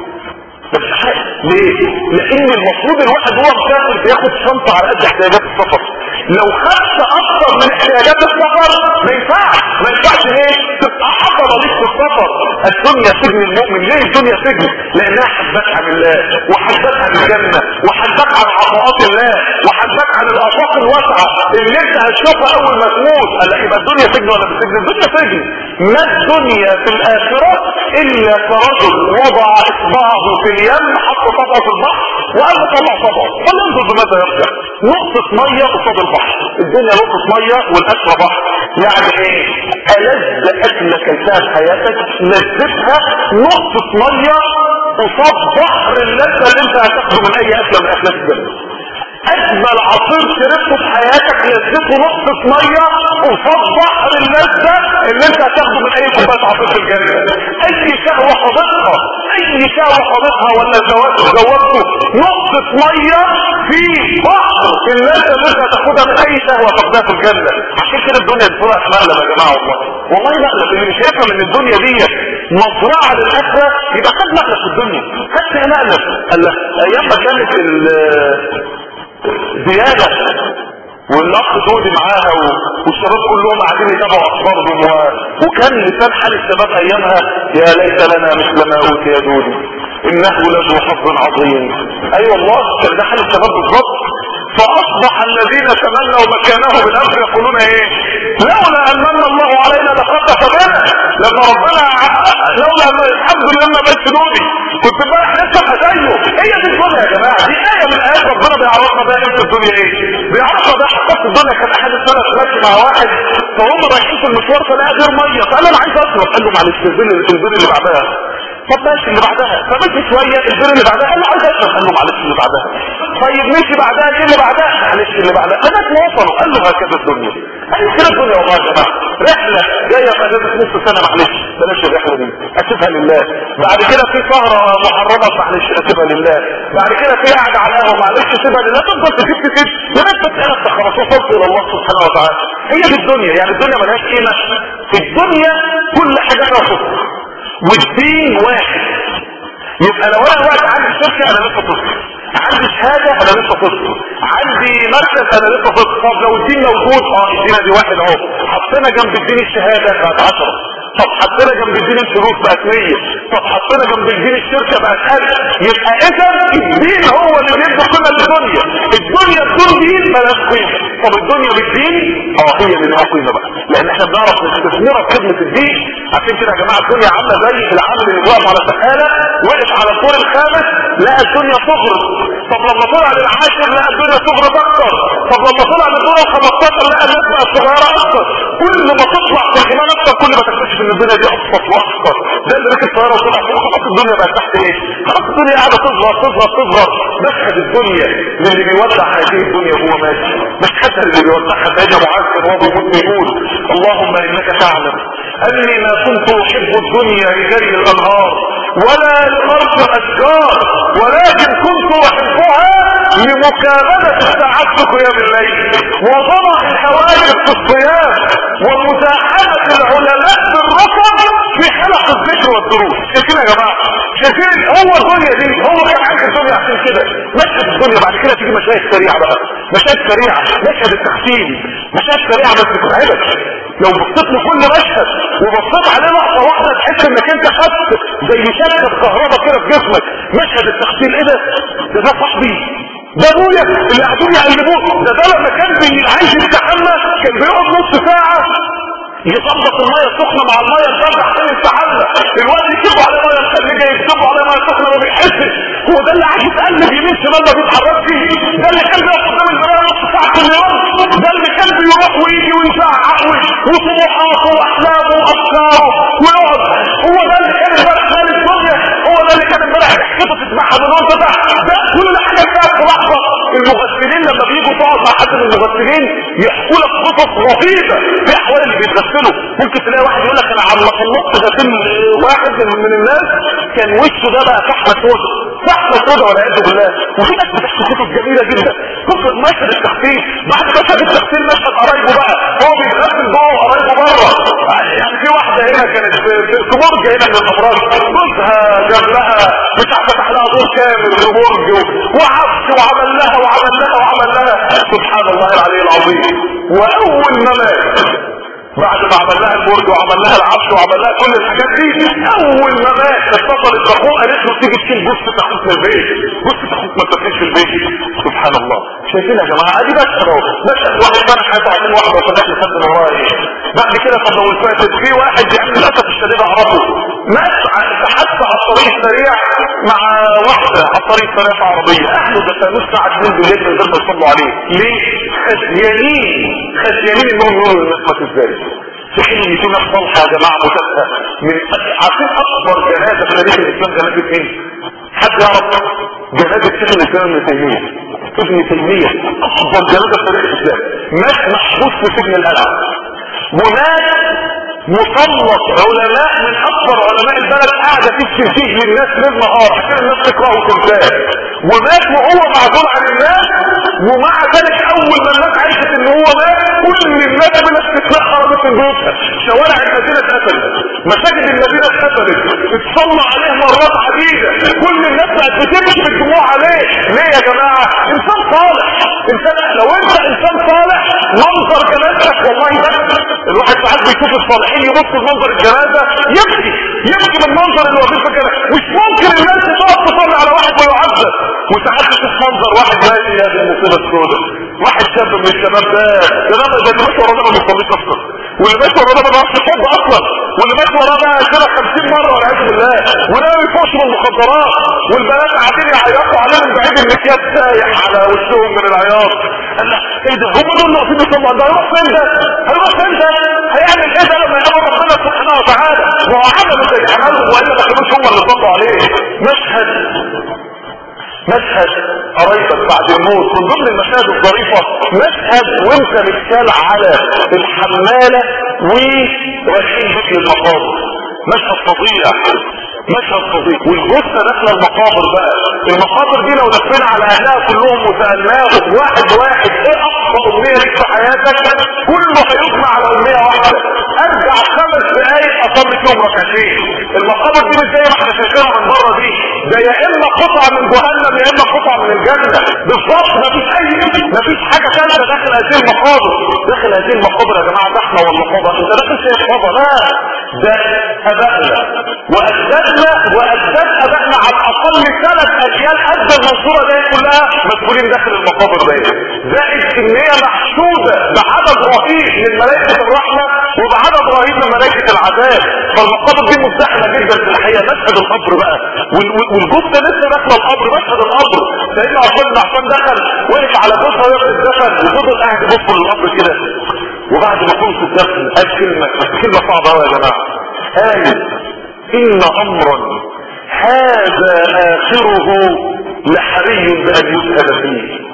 Speaker 1: بس حق ليه لان المفروض الواحد هو مسافر بياخد شنطه على قد احتياجات السفر لو خدت اكتر من احتياجات السفر ما ينفعش ما ينفعش ليه تبقى عضله ليك في السفر الدنيا سجن المؤمن ليه الدنيا سجن لانها حبك عن الله وحبك عن الجنه وحبك عن عطاءات الله وحبك عن الافاق الواسعه اللي انت هتشوفها اول ما تموت قال لك يبقى الدنيا سجن ولا مش سجن الدنيا سجن ما الدنيا في الاخره الا كرجل وضع اصبعه في اليم حط طبعه في البحر وقال له طلع طبعه فلينظر بماذا يرجع نقطه ميه قصاد البحر الدنيا نقطه ميه والاخره بحر يعني ايه ألذ أكلة كلتها في حياتك لذتها نقطة مية قصاد بحر اللذة اللي انت هتاخده من اي اكلة من اكلات الجنة اجمل عصير شربته في حياتك لذته نقطة مية قصاد بحر اللذة اللي انت هتاخده من اي كوباية عصير في الجنة اي شهوة حاضتها اي شهوة حاضتها ولا زواج زوجته نقطة مية في بحر اللذة اللي انت هتاخدها من اي شهوة تاخدها في الجنة عشان كده الدنيا بتبقى مقلب يا جماعة والله والله مقلب اللي مش هيفهم ان الدنيا دي مزرعة للآخرة يبقى خد مقلب في الدنيا خد فيها مقلب قال لك ايام ما كانت زيادة والاخ دودي معاها و... والشباب كلهم قاعدين يتابعوا اخبارهم و... وكان لسان حال الشباب ايامها يا ليت لنا مثل ما اوتي يا دودي انه لذو حظ عظيم اي أيوة والله كان ده حال الشباب بالظبط فاصبح الذين تمنوا مكانه بالامس يقولون ايه لولا ان من الله علينا لخطف بنا لما ربنا لولا ان الحمد لله ما بقتش دودي كنت امبارح لسه زيه هي دي الدنيا يا جماعه دي ايه من ايات ربنا بيعرفنا بقى ايه الدنيا ايه بيعرفنا بقى حقات الدنيا كان احد السنه ماشي مع واحد فهم رايحين في المشوار فلقى غير ميه فقال له انا عايز اشرب قال له معلش البير البير اللي بعدها طب ماشي اللي بعدها فمشي شويه البير اللي بعدها قال له عايز اشرب قال له معلش اللي بعدها طيب مشي بعدها ايه اللي بعدها معلش اللي بعدها لغايه ما وصلوا قال له هكذا الدنيا هي كده الدنيا والله يا جماعه رحله جايه في اجازه نص سنه معلش بلاش الرحله دي اسيبها لله بعد كده في سهره محرمه معلش اسيبها لله بعد كده في قعده على القهوه معلش اسيبها لله تفضل تجيب تجيب لغايه ما تلاقي نفسك خلاص وصلت الى الله سبحانه وتعالى هي دي الدنيا يعني الدنيا ملهاش قيمه في الدنيا كل حاجه لها صفر والدين واحد يبقى لو انا واقف عندي شركه انا لسه طفل عندي شهاده انا لسه طفل عندي مركز انا لسه طفل طب لو الدين موجود اه الدين دي واحد اهو حطينا جنب الدين الشهاده بقت 10 طب حطينا جنب الدين الفلوس بقت 100 طب حطينا جنب الدين الشركه بقت 1000 يبقى اذا الدين هو اللي بيدي قيمه للدنيا الدنيا بدون دين مالهاش قيمه طب الدنيا بالدين اه هي اللي لها قيمه بقى لان احنا بنعرف نستثمرها في خدمه الدين عشان كده يا جماعه الدنيا عامله زي العامل اللي واقف على سقاله وقف على الدور الخامس لقى الدنيا تغرق طب لما طلع للعاشر لقى الدنيا تغرق اكتر طب لما طلع للدور ال 15 لقى الناس بقت صغيره اكتر كل ما تطلع في الايمان اكتر كل ما تكتشف ان الدنيا دي ابسط واكتر ده اللي ركب طياره وطلع فوق خلاص الدنيا بقت تحت ايه خلاص الدنيا قاعده تصغر تصغر تصغر مشهد الدنيا للي بيودع هذه الدنيا وهو ماشي مش حتى اللي بيودعها سيدنا معاذ كان هو بيموت بيقول اللهم انك تعلم اني ما كنت احب الدنيا لجري الانهار ولا لغرس الاشجار ولكن كنت احبها لمكابدة الساعات في قيام الليل وضمع الحواجز في الصيام ومساعدة العلماء بالركب في حلق الذكر والدروس شايفين يا جماعة شايفين هو الدنيا دي هو كان عايز الدنيا عشان كده مشهد الدنيا بعد كده تيجي مشاهد سريعة بقى مشاهد سريعة مشهد التختيم مشاهد سريعة بس تتعبك لو بصيت لكل مشهد وبصيت عليه لحظة واحدة تحس انك انت خدت زي شبكة كهرباء كده في جسمك مشهد التختيم ايه ده ده ده صاحبي ده ابويا اللي قاعدين يقلبوه ده ده لما كان عايز يستحمى كان بيقعد نص ساعة يظبط الميه السخنه مع الميه البارده عشان يستحمى الوقت يكتبوا عليه ميه مخليه يكتبوا عليه ميه سخنه ما بيحسش هو ده اللي عايز يتقلب يمين شمال ما بيتحركش ده اللي كان بيقف قدام المرايه نص ساعه كل يوم ده اللي كان بيروح ويجي ويزعق وطموحاته واحلامه وافكاره ويقعد هو ده اللي كان امبارح مال الدنيا هو ده اللي كان امبارح ضحكته تسمعها من وانت ده ده كل حاجه بتاعت في لحظه المغسلين لما بيجوا تقعد مع حد من المغسلين يحكوا لك قصص رهيبه في احوال اللي بيتغسلوا ممكن تلاقي واحد يقول لك انا عم خلصت غسل واحد من الناس كان وشه ده بقى كحمه سودا كحمه سودا والعياذ بالله وفي ناس بتحكي قصص جميله جدا قصه مشهد التغسيل بعد مشهد التغسيل مشهد قرايبه بقى هو بيتغسل جوه وقرايبه بره يعني في واحده هنا كانت في برج هنا من الافراد جوزها جاب لها مش عارفه فتح لها دور كامل وبرج وعفش وعمل لها وعمل لها وعمل لها سبحان الله العلي العظيم واول ما مات بعد ما عمل لها البرج وعمل لها العفش وعمل لها كل الحاجات دي اول ما مات اتصلت باخوه قالت له تيجي تشيل جثه اخوك من البيت جثه اخوك ما تفكش في البيت سبحان الله شايفين يا جماعه ادي مشهد اهو مشهد واحد فتح حياته عشان واحده وفي الاخر خد من وراه ايه بعد كده طب لو الفاتت في واحد يعني للاسف الشديد اعرفه مات حتى على الطريق السريع مع واحده على الطريق السريع في عربيه اهله ده كانوا الساعه 2 بالليل من غير ما يصلوا عليه ليه؟ خشيانين خشيانين انهم يقولوا للناس ما تزدادش في حين ان في ناس صالحه يا جماعه مكافاه من عارفين اكبر جنازه في تاريخ الاسلام جنازه مين؟ حد يعرف جنازه شيخ الاسلام ابن تيميه ابن تيميه اكبر جنازه في تاريخ الاسلام مات محبوس في سجن القلعه ومات مسلط علماء من اكبر علماء البلد قاعده تكتب فيه للناس ليل نهار عشان الناس تقراه وتنساه ومات وهو معزول عن الناس ومع ذلك اول ما الناس عرفت ان هو مات كل الناس بلا استثناء خرجت من بيوتها شوارع المدينه اتقفلت مساجد المدينه اتقفلت اتصلى عليه مرات عديده كل الناس بقت بتمشي بالدموع عليه ليه يا جماعه انسان صالح انسان لو انت انسان صالح منظر جنازتك والله بس الواحد ساعات بيشوف الصالحين يبص لمنظر الجنازه يبكي يبكي من المنظر اللي واقفين في الجنازه مش ممكن الناس تقف تصلي على واحد ويعذب وساعات تشوف منظر واحد ماشي يا دي المصيبه السوداء واحد شاب من الشباب ده ده ده ده ماشي وراه ما بيصليش اصلا واللي ماشي وراه ما بيعرفش يحب اصلا واللي ماشي وراه ده كده 50 مره والعياذ بالله ولا بيفوش من المخدرات والبنات قاعدين يعيطوا عليه من بعيد المكياج سايح على وشهم من العياط قال لك ايه ده هم دول اللي واقفين يصلوا ده هيروح فين ده؟ هيروح فين ده؟ هيعمل ايه ده لما يقابل ربنا سبحانه وتعالى؟ ما هو عمله زي عمله والا ما كانوش هم اللي صلوا عليه مشهد مشهد قرايبك بعد الموت من ضمن المشاهد الظريفة مشهد وانت بتسال على الحمالة ورايحين بك للمقابر مشهد فظيع مشهد فظيع والجثة داخله المقابر بقى المقابر دي لو لفينا على اهلها كلهم وسألناهم واحد واحد ايه اكبر امنية ليك في حياتك كله هيجمع على امنية واحدة ارجع خمس دقايق اصلي فيهم ركعتين المقابر دي مش زي ما احنا شايفينها من بره دي ده يا اما قطعة من جهنم يا اما قطعة من الجنة بالظبط مفيش اي مفيش حاجة ثالثة داخل هذه المقابر داخل هذه المقابر يا جماعة زحمة ولا فوضى انت داخل شايف بابا لا ده ابائنا واجدادنا واجداد ابائنا على الاقل ثلاث اجيال قد المنصوره دي كلها مسؤولين داخل المقابر دي زائد كميه محسوده بعدد رهيب من ملائكه الرحمه وبعدد رهيب من ملائكه العذاب فالمقابر دي مزدحمه جدا في الحقيقه مشهد القبر بقى والجثه لسه داخله القبر مشهد القبر سيدنا عثمان بن عفان دخل وقف على جثه ويقف الدفن وفضل قاعد يبص للقبر كده وبعد ما خلص الدفن قال كلمه كلمه صعبه قوي يا جماعه قال ان امرا هذا اخره لحري بان يسال فيه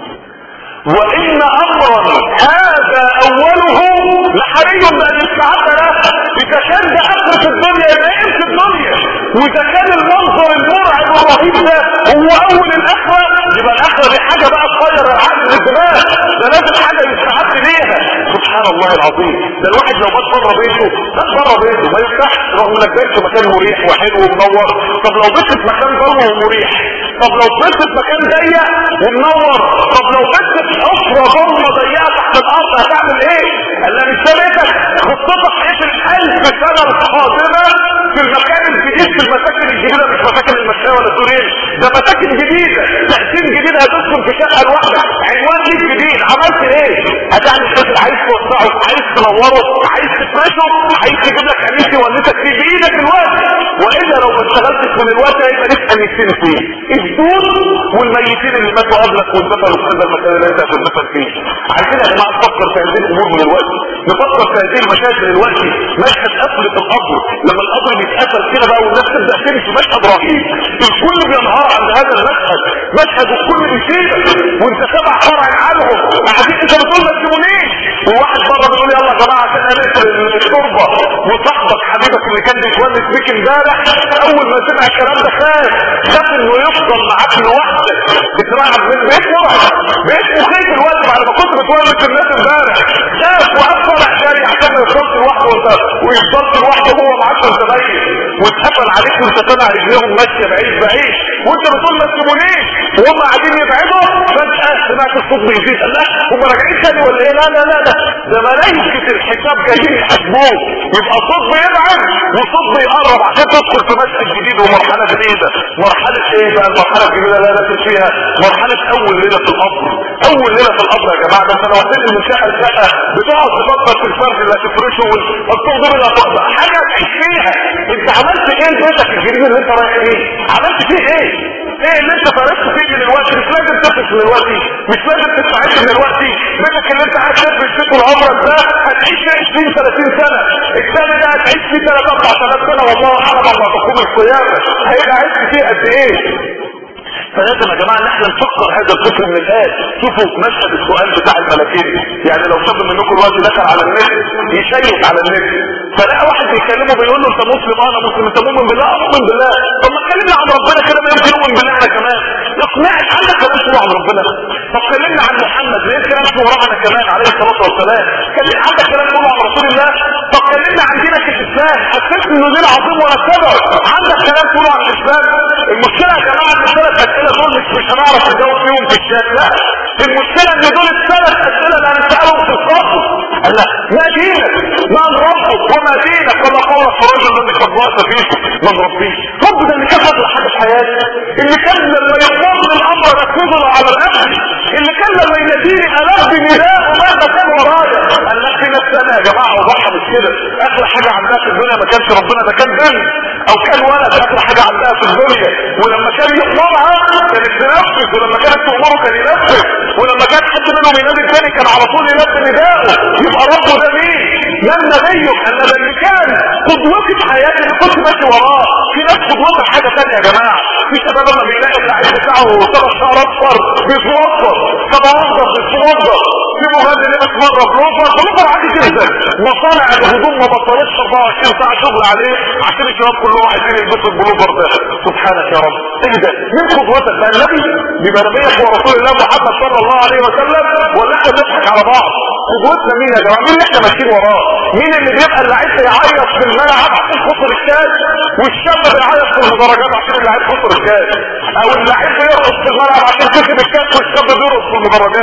Speaker 1: وان امرا هذا اوله لحري بان يستعد له اذا كان ده اخرة الدنيا يبقى ايه في الدنيا واذا كان المنظر المرعب الرهيب ده هو اول الاخرة يبقى الاخرة دي حاجة بقى تغير العقل للدماغ ده لازم حاجة يستعد ليها سبحان الله العظيم ده الواحد لو بات بره بيته بات بره بيته ما يفتحش رغم انك بيت في مكان مريح وحلو ومنور طب لو بيت في مكان ضلمه ومريح طب لو بيت في مكان ضيق ومنور طب لو بيت في حفرة ضلمه ضيقه تحت الارض هتعمل ايه؟ قال مش ده بيتك خطتك ايه في الألف سنة القادمة في المكان الجديد في المساكن الجديدة مش مساكن المشاة ولا الدورين ده مساكن جديدة تقسيم جديد هتسكن في شقة الواحدة عنوان ليك جديد عملت ايه؟ هتعمل شكل عايز توسعه عايز تنوره عايز تفرشه عايز تجيب لك قميص يونسك فيه بايدك الوقت والا لو ما اشتغلتش من الوقت هيبقى ليك قميصين فيه الدود والميتين اللي ماتوا قبلك وانتفلوا في هذا المكان اللي انت هتنتفل فيه عايزين يا جماعه نفكر في هذه الامور من الوقت نفكر في هذه المشاكل دلوقتي مشهد قفلة القبر لما القبر بيتقفل كده بقى والناس تبدا تمشي مشهد رهيب الكل بينهار عند هذا المشهد مشهد الكل بيسيبك وانت سبع فرع عنهم قاعدين انت بتقول ما تسيبونيش وواحد بره بيقول يلا يا جماعه عشان نقفل الشوربه وصاحبك حبيبك اللي كان بيتونس بيك امبارح اول ما سمع الكلام ده خاف خاف انه يفضل معاك لوحدك بتلعب من بيت مرعب بيت مخيف الوقت بعد ما كنت بتونس الناس امبارح خاف وقف فرع تاني عشان ما يفضلش لوحده وانت ويفضلش لوحده هو معاك وانت ميت واتقفل عليك وانت سامع رجليهم ماشيه بعيد بعيد وانت بتقول ما تسيبونيش وهم قاعدين يبعدوا فجاه سمعت الصوت بيزيد قال لا هم راجعين تاني ولا ايه لا لا لا لا ده ملائكه الحساب جايين يحاسبوك يبقى صوت بيبعد وصوت بيقرب عشان تدخل في مشهد جديد ومرحله جديده مرحله ايه بقى المرحله الجديده اللي انا فيها مرحله اول ليله في القبر اول ليله في القبر يا جماعه ده انت لو هتنقل من شقه لشقه بتقعد تفكر في الفرد اللي هتفرشه والصوت اللي هتقطع حاجه تعيش فيها انت عملت ايه لبيتك الجديد اللي انت رايح فيه عملت فيه ايه ايه اللي انت فرشت فيه من الوقت مش لازم تفرش من الوقت مش لازم تستعد من الوقت بيتك اللي انت عايز تفرش فيه طول عمرك ده هتعيش فيه 20 30 سنه الثاني ده هتعيش فيه 3 4 سنه والله اعلم لما تقوم القيامه هيبقى عشت فيه قد ايه فلازم يا جماعه ان احنا نفكر هذا الفكر من الان شوفوا مشهد السؤال بتاع الملكين يعني لو شاب منكم دلوقتي دخل على النت يشيك على النت فلقى واحد بيكلمه بيقول له انت مسلم اه انا مسلم انت مؤمن بالله اه مؤمن بالله طب ما اتكلمنا عن ربنا كده ما يمكن نؤمن بالله احنا كمان اقنعك عندك كلام شنو عن ربنا طب كلمنا عن محمد ليه كلام شنو ورانا كمان عليه الصلاه والسلام كلمنا عندك كلام شنو عن رسول الله طب كلمنا عن دينك الاسلام حسيت انه دين عظيم ونكبه عندك كلام شنو عن الاسلام المشكله يا جماعه ان الثلاث اسئله دول مش مش هنعرف نجاوب فيهم في الشات لا المشكله ان دول الثلاث اسئله اللي هنسالهم في الصف قال لا ما دينك من ربك وما دينك وما قول الرجل الذي قد وقت فيكم من ربي رب ده اللي كان فضل حاجه في حياتي اللي كان لما يقوم الامر نفذه على الامر اللي كان لما يناديني الف نداء ومهما كان ورايا قال لا في ناس انا يا جماعه وضحى مش كده اغلى حاجه عندها في الدنيا ما كانش ربنا ده كان بنت او كان ولد اغلى حاجه عندها في الدنيا ولما كان يؤمرها كانت تنفذ ولما كانت تؤمره كان ينفذ ولما كان حد منهم ينادي الثاني كان على طول ينادي نداءه يبقى ربه ده مين من نبيه ان ده اللي كان قدوتي في حياتي اللي كنت ماشي وراه في ناس قدوتها حاجه ثانيه يا جماعه في شباب لما بيلاقي اللعيب بتاعه ثلاث شهر اصفر بيتوظف طب اوظف بيتوظف في مغني لبس مره بلوفر بلوفر عادي جدا مصانع الهدوم ما بطلتش 24 ساعه شغل عليه عشان الشباب كلهم عايزين يلبسوا البلوفر ده سبحانك يا رب ايه ده مين قدوتك ده النبي بيبقى نبيك ورسول الله محمد صلى الله عليه وسلم ولا احنا بنضحك على بعض قدوتنا مين يا جماعه مين اللي احنا ماشيين وراه مين اللي بيبقى اللعيب يعيط في الملعب عشان خسر الكاس والشاب بيعيط في المدرجات عشان اللعيب خسر الكاس او اللعيب بيرقص في الملعب عشان كسب الكاس والشاب بيرقص في المدرجات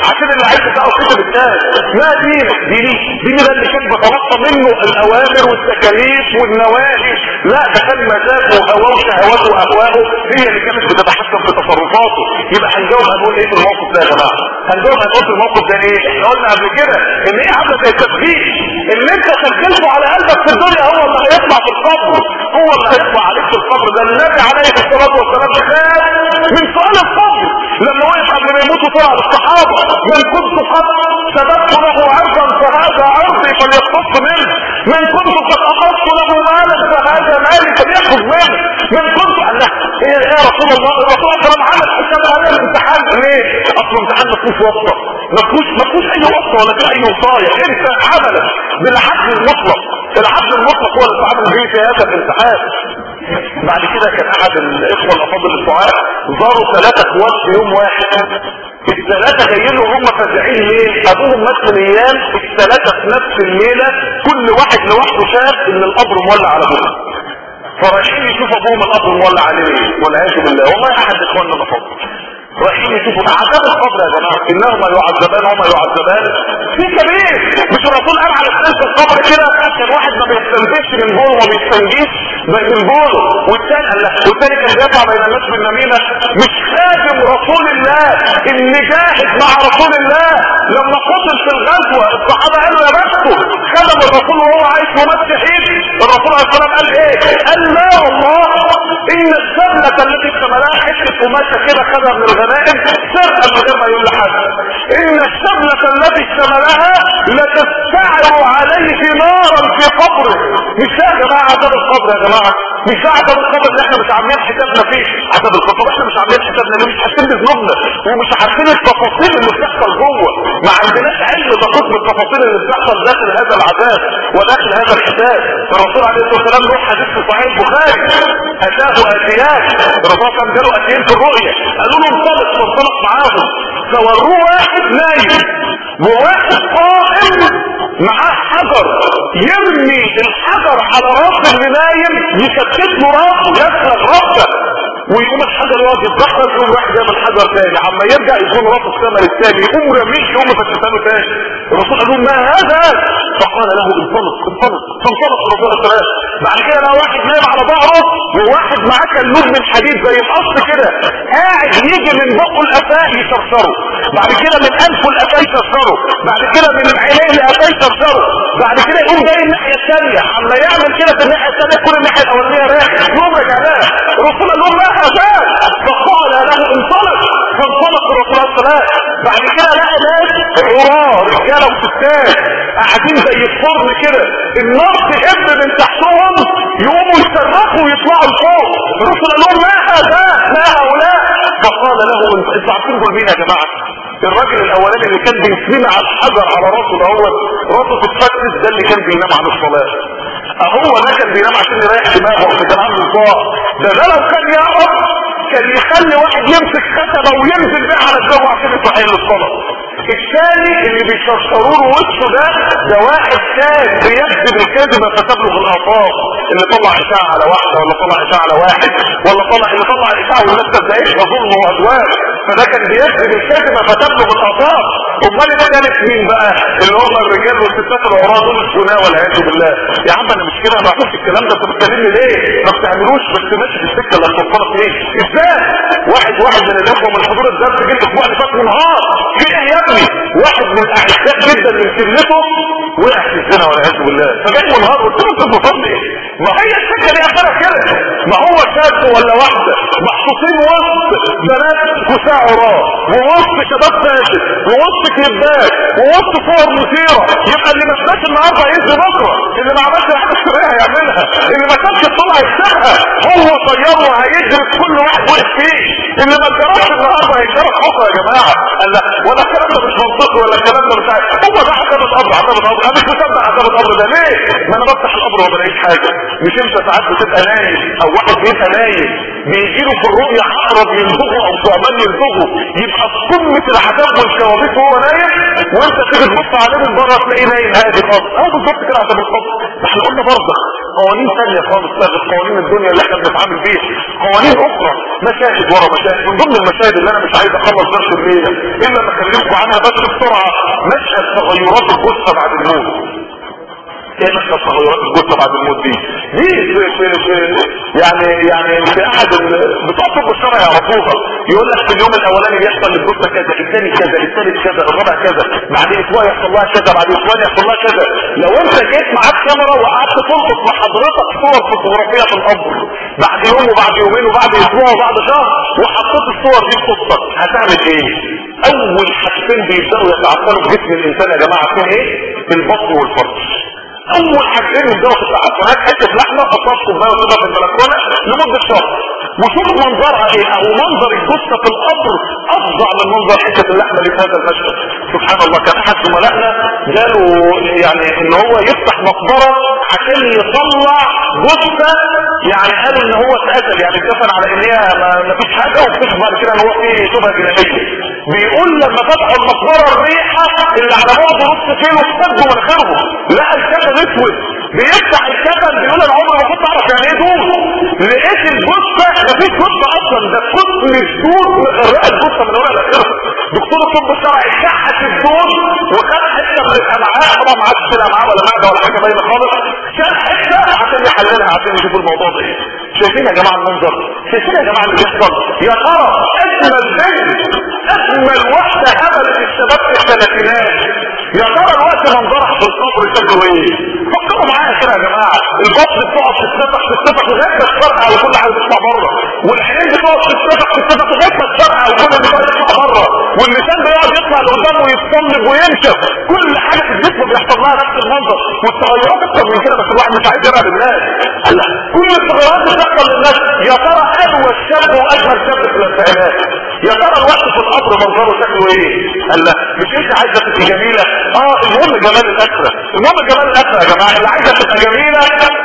Speaker 1: عشان اللي عايز تعرف كتب التاني ما دينك ديني ديني ده اللي كان بتلقى منه الاوامر والتكاليف والنواهي لا ده كان مزاجه وهواه وشهواته واهواءه هي اللي كانت بتتحكم في تصرفاته يبقى هنجاوب هنقول ايه في الموقف ده يا جماعه هنجاوب هنقول في الموقف ده ايه احنا قلنا قبل كده ان ايه عامله زي التسبيح اللي انت سجلته على قلبك في الدنيا هو اللي هيطلع في القبر هو اللي هيطلع عليك في القبر ده النبي عليه الصلاه والسلام خاف من سؤال القبر لما وقف قبل ما يموتوا طلع الصحابه من كنت قد سببت له عرضا فهذا عرضي فليقتص منه من كنت قد اخذت له مالا فهذا مالي فليأخذ منه من كنت قال له ايه يا رسول الله الرسول صلى الله عليه وسلم عمل حساب هذا الامتحان ليه اصل الامتحان ما فيهوش واسطه ما فيهوش ما فيهوش اي واسطه ولا في اي وصايه انت عملك بالعدل المطلق العدل المطلق هو اللي تعمل به في هذا الامتحان بعد كده كان احد الاخوه الافاضل الدعاء زاروا ثلاثه اخوات في يوم واحد الثلاثة جايين وهم فزعين ليه ابوهم مات من ايام الثلاثة في نفس الليلة كل واحد لوحده شاف ان القبر مولع على ابوه فرايحين يشوفوا ابوهم القبر مولع عليه والعياذ بالله والله احد اخواننا بفضل رايحين يشوفوا عذاب القبر يا جماعه انهما يعذبان وهما يعذبان في كبير مش الرسول قال على الناس في القبر كده كان واحد ما بيستنزفش من بوله وما بيستنجيش من بوله والتاني قال لك والتاني كان بيطلع بين الناس بالنميمه مش خادم رسول الله اللي جاهد مع رسول الله لما قتل في الغزوه الصحابه قالوا يا بخته خدم الرسول وهو عايش ومات شهيد الرسول عليه الصلاه والسلام قال ايه؟ قال لا والله ان السبله التي اشتملها حته قماشه كده خدها من الغنائم سرقه من غير ما يقول لحد ان السبله التي اشتملها لتستعر عليه نارا في قبره مش ده يا جماعه عذاب القبر يا جماعه مش ده عذاب القبر اللي احنا مش عاملين حسابنا فيه عذاب القبر احنا مش عاملين حسابنا ليه مش حاسين بذنوبنا ومش عارفين التفاصيل اللي بتحصل جوه ما عندناش علم دقيق بالتفاصيل اللي بتحصل داخل هذا العذاب وداخل هذا الحساب الرسول عليه الصلاه والسلام له حديث في صحيح البخاري اتاه اتيان الرسول كان جاله اتيان في الرؤيه قالوا له انطلق فانطلق معاهم فوروه واحد نايم وواحد قائم معاه حجر يرمي الحجر على راس اللي نايم يشتت له راسه يسلك راسه ويقوم الحجر يقعد يتدخل يقوم راح جاب الحجر تاني عما يرجع يكون راسه الثمن الثاني يقوم رميه يقوم فتشتانه تاني الرسول قال له ما هذا فقال له انطلق انطلق فانطلق الرسول صلى الله عليه وسلم بعد كده لقى واحد نايم على ظهره وواحد معاه كلوب من حديد زي القص كده قاعد يجي من بقه الافاه يشرشره بعد كده من انفه الافاه يشرشره بعد كده من عينيه الافاه يشرشره بعد كده يقوم جاي الناحيه الثانيه عما يعمل كده في الناحيه الثانيه كل الناحيه الاولانيه رايح يقوم رجع لها الرسول قال لهم ما هذا فقال له انطلق فانطلق الرسول عليه الصلاه بعد كده لقى ناس عراه رجاله وستات قاعدين زي الفرن كده النار تهب من تحتهم يقوموا يصرخوا ويطلعوا لفوق الرسول قال لهم ما هذا ما هؤلاء فقال له انتوا عارفين دول مين يا جماعه الراجل الاولاني اللي كان بيسلم على الحجر على راسه ده هو راسه تتفتت ده اللي كان بينام عن الصلاه هو ده كان بينام عشان يريح دماغه عشان كان عنده صداع ده ده لو كان يعرف كان يخلي واحد يمسك خشبه وينزل بيها على الجو عشان يصحيه للصلاه الثاني اللي بيشرشروا له وشه ده ده واحد كان بيكذب الكذبه فتبلغ الافاق اللي طلع اشاعه على واحده ولا طلع اشاعه على واحد ولا طلع اللي طلع اشاعه والناس تصدقش ظلم وعدوان فده كان بيكذب الكذبه فتبلغ الافاق امال ده كانت مين بقى اللي هم الرجال والستات العراة دول الزنا والعياذ بالله يا عم انا مش كده ما بعملش الكلام ده انت بتكلمني ليه ما بتعملوش بس ماشي في السكه اللي هتوصلك ايه ازاي واحد واحد من الاخوه من حضور الدرس جه الاسبوع اللي فات نهار في ايه يا ابني واحد من الاعزاء جدا من سنته وقع في الزنا والعياذ بالله فجاء منهار قلت له انت بتصلي ايه ما هي السكه دي اخرها كده ما هو شاب ولا واحده محطوطين وسط بنات كساع عراة ووسط شباب فاشل ووسط كليبات ووسط صور مثيره يبقى اللي ما سمعش النهارده هينزل بكره اللي ما عملش الحاجه الشرعيه هيعملها اللي ما كانش الطلع هيكسبها هو طياره هيجري كل واحد وقف فيه اللي ما جربش النهارده هيجرب بكره يا جماعه قال لا ولا الكلام ده مش منطقي ولا الكلام ده مش عارف هو ده عذاب القبر عذاب القبر انا مش مصدق عذاب القبر ده ليه؟ ما انا بفتح القبر القبر وما بلاقيش حاجه مش انت ساعات بتبقى نايم او واحد بيبقى نايم بيجي له في الرؤيه عقرب يلدغه او ثعبان يلدغه يبقى في قمه العذاب والكوابيس وهو نايم وانت تيجي تبص عليه من بره تلاقيه نايم هادي خالص اه بالظبط كده عشان القبر احنا قلنا برضه قوانين ثانيه خالص غير قوانين الدنيا اللي احنا بنتعامل بيها قوانين اخرى مشاهد ورا مشاهد من ضمن المشاهد اللي انا مش عايز اخلص درس الليله الا ما اكلمكم عنها بس بسرعه مشهد تغيرات الجثه بعد الموت ايه مشهد تغيرات الجثه بعد الموت دي دي في في في يعني يعني في احد بتوع الطب الشرعي يعرفوها يقول لك في اليوم الاولاني بيحصل للجثه كذا الثاني كذا الثالث كذا الرابع كذا بعد اسبوع يحصل لها كذا بعد اسبوع يحصل لها كذا لو انت جيت معاك كاميرا وقعدت تلقط لحضرتك صور فوتوغرافيه في القبر بعد يوم وبعد يومين وبعد اسبوع وبعد شهر وحطيت الصور دي في قصتك هتعمل ايه اول حاجتين بيبداوا يتعثروا في جسم الانسان يا جماعه فين ايه في البطن والفرج اول حاجتين يبداوا في التعفنات حته لحمه خطاف كوبايه وكده في البلكونه لمده شهر وشوف منظرها ايه او منظر الجثه في القبر افظع من منظر حته اللحمه اللي في هذا المشهد سبحان الله كان احد زملائنا قالوا يعني ان هو يفتح مقبره عشان يطلع جثه يعني قالوا ان هو اتقتل يعني اتدفن على ان هي ما فيش حاجه واكتشف بعد كده ان هو فيه شبهه جنائيه بيقول لما فتحوا المقبره الريحه اللي على بعد نص كيلو افتدوا مناخيرهم لقى الكفن اسود بيفتح الكفن بيقول انا عمري ما كنت اعرف يعني ايه دول لقيت الجثه مفيش جثه اصلا ده كتر الدود مغرقه الجثه من ورا الاخره دكتور الطب الشرعي كحت الدود وخد حته من الامعاء طبعا ما عادش الامعاء ولا معده ولا حاجه باينه خالص شال حته عشان يحللها عشان يشوف الموضوع ده شايفين يا جماعه المنظر شايفين يا جماعه اللي بيحصل يا ترى اجمل بنت اجمل واحده هبلت الشباب في الثلاثينات يا ترى الوقت منظرها في القبر شكله ايه فكروا معايا كده يا جماعه البطن بتقعد تتفتح تتفتح لغايه ما تفرقع وكل حاجه تطلع بره والعينين بتقعد تتفتح تتفتح لغايه ما تفرقع وكل اللي بقى يطلع بره واللسان بيقعد يطلع لقدام ويتصلب وينشف كل حاجه في الجسم بيحصل لها نفس المنظر والتغيرات اكتر من كده بس الواحد مش عايز يبعد الناس لا كل التغيرات بتحصل للناس يا ترى اروى الشاب واجمل شاب في الارتعالات يا ترى الوقت في القبر منظره شكله ايه قال لا مش انت عايزه تبقي جميله اه المهم جمال الاخره المهم جمال الاخره يا جماعه اللي عايزه تبقى جميله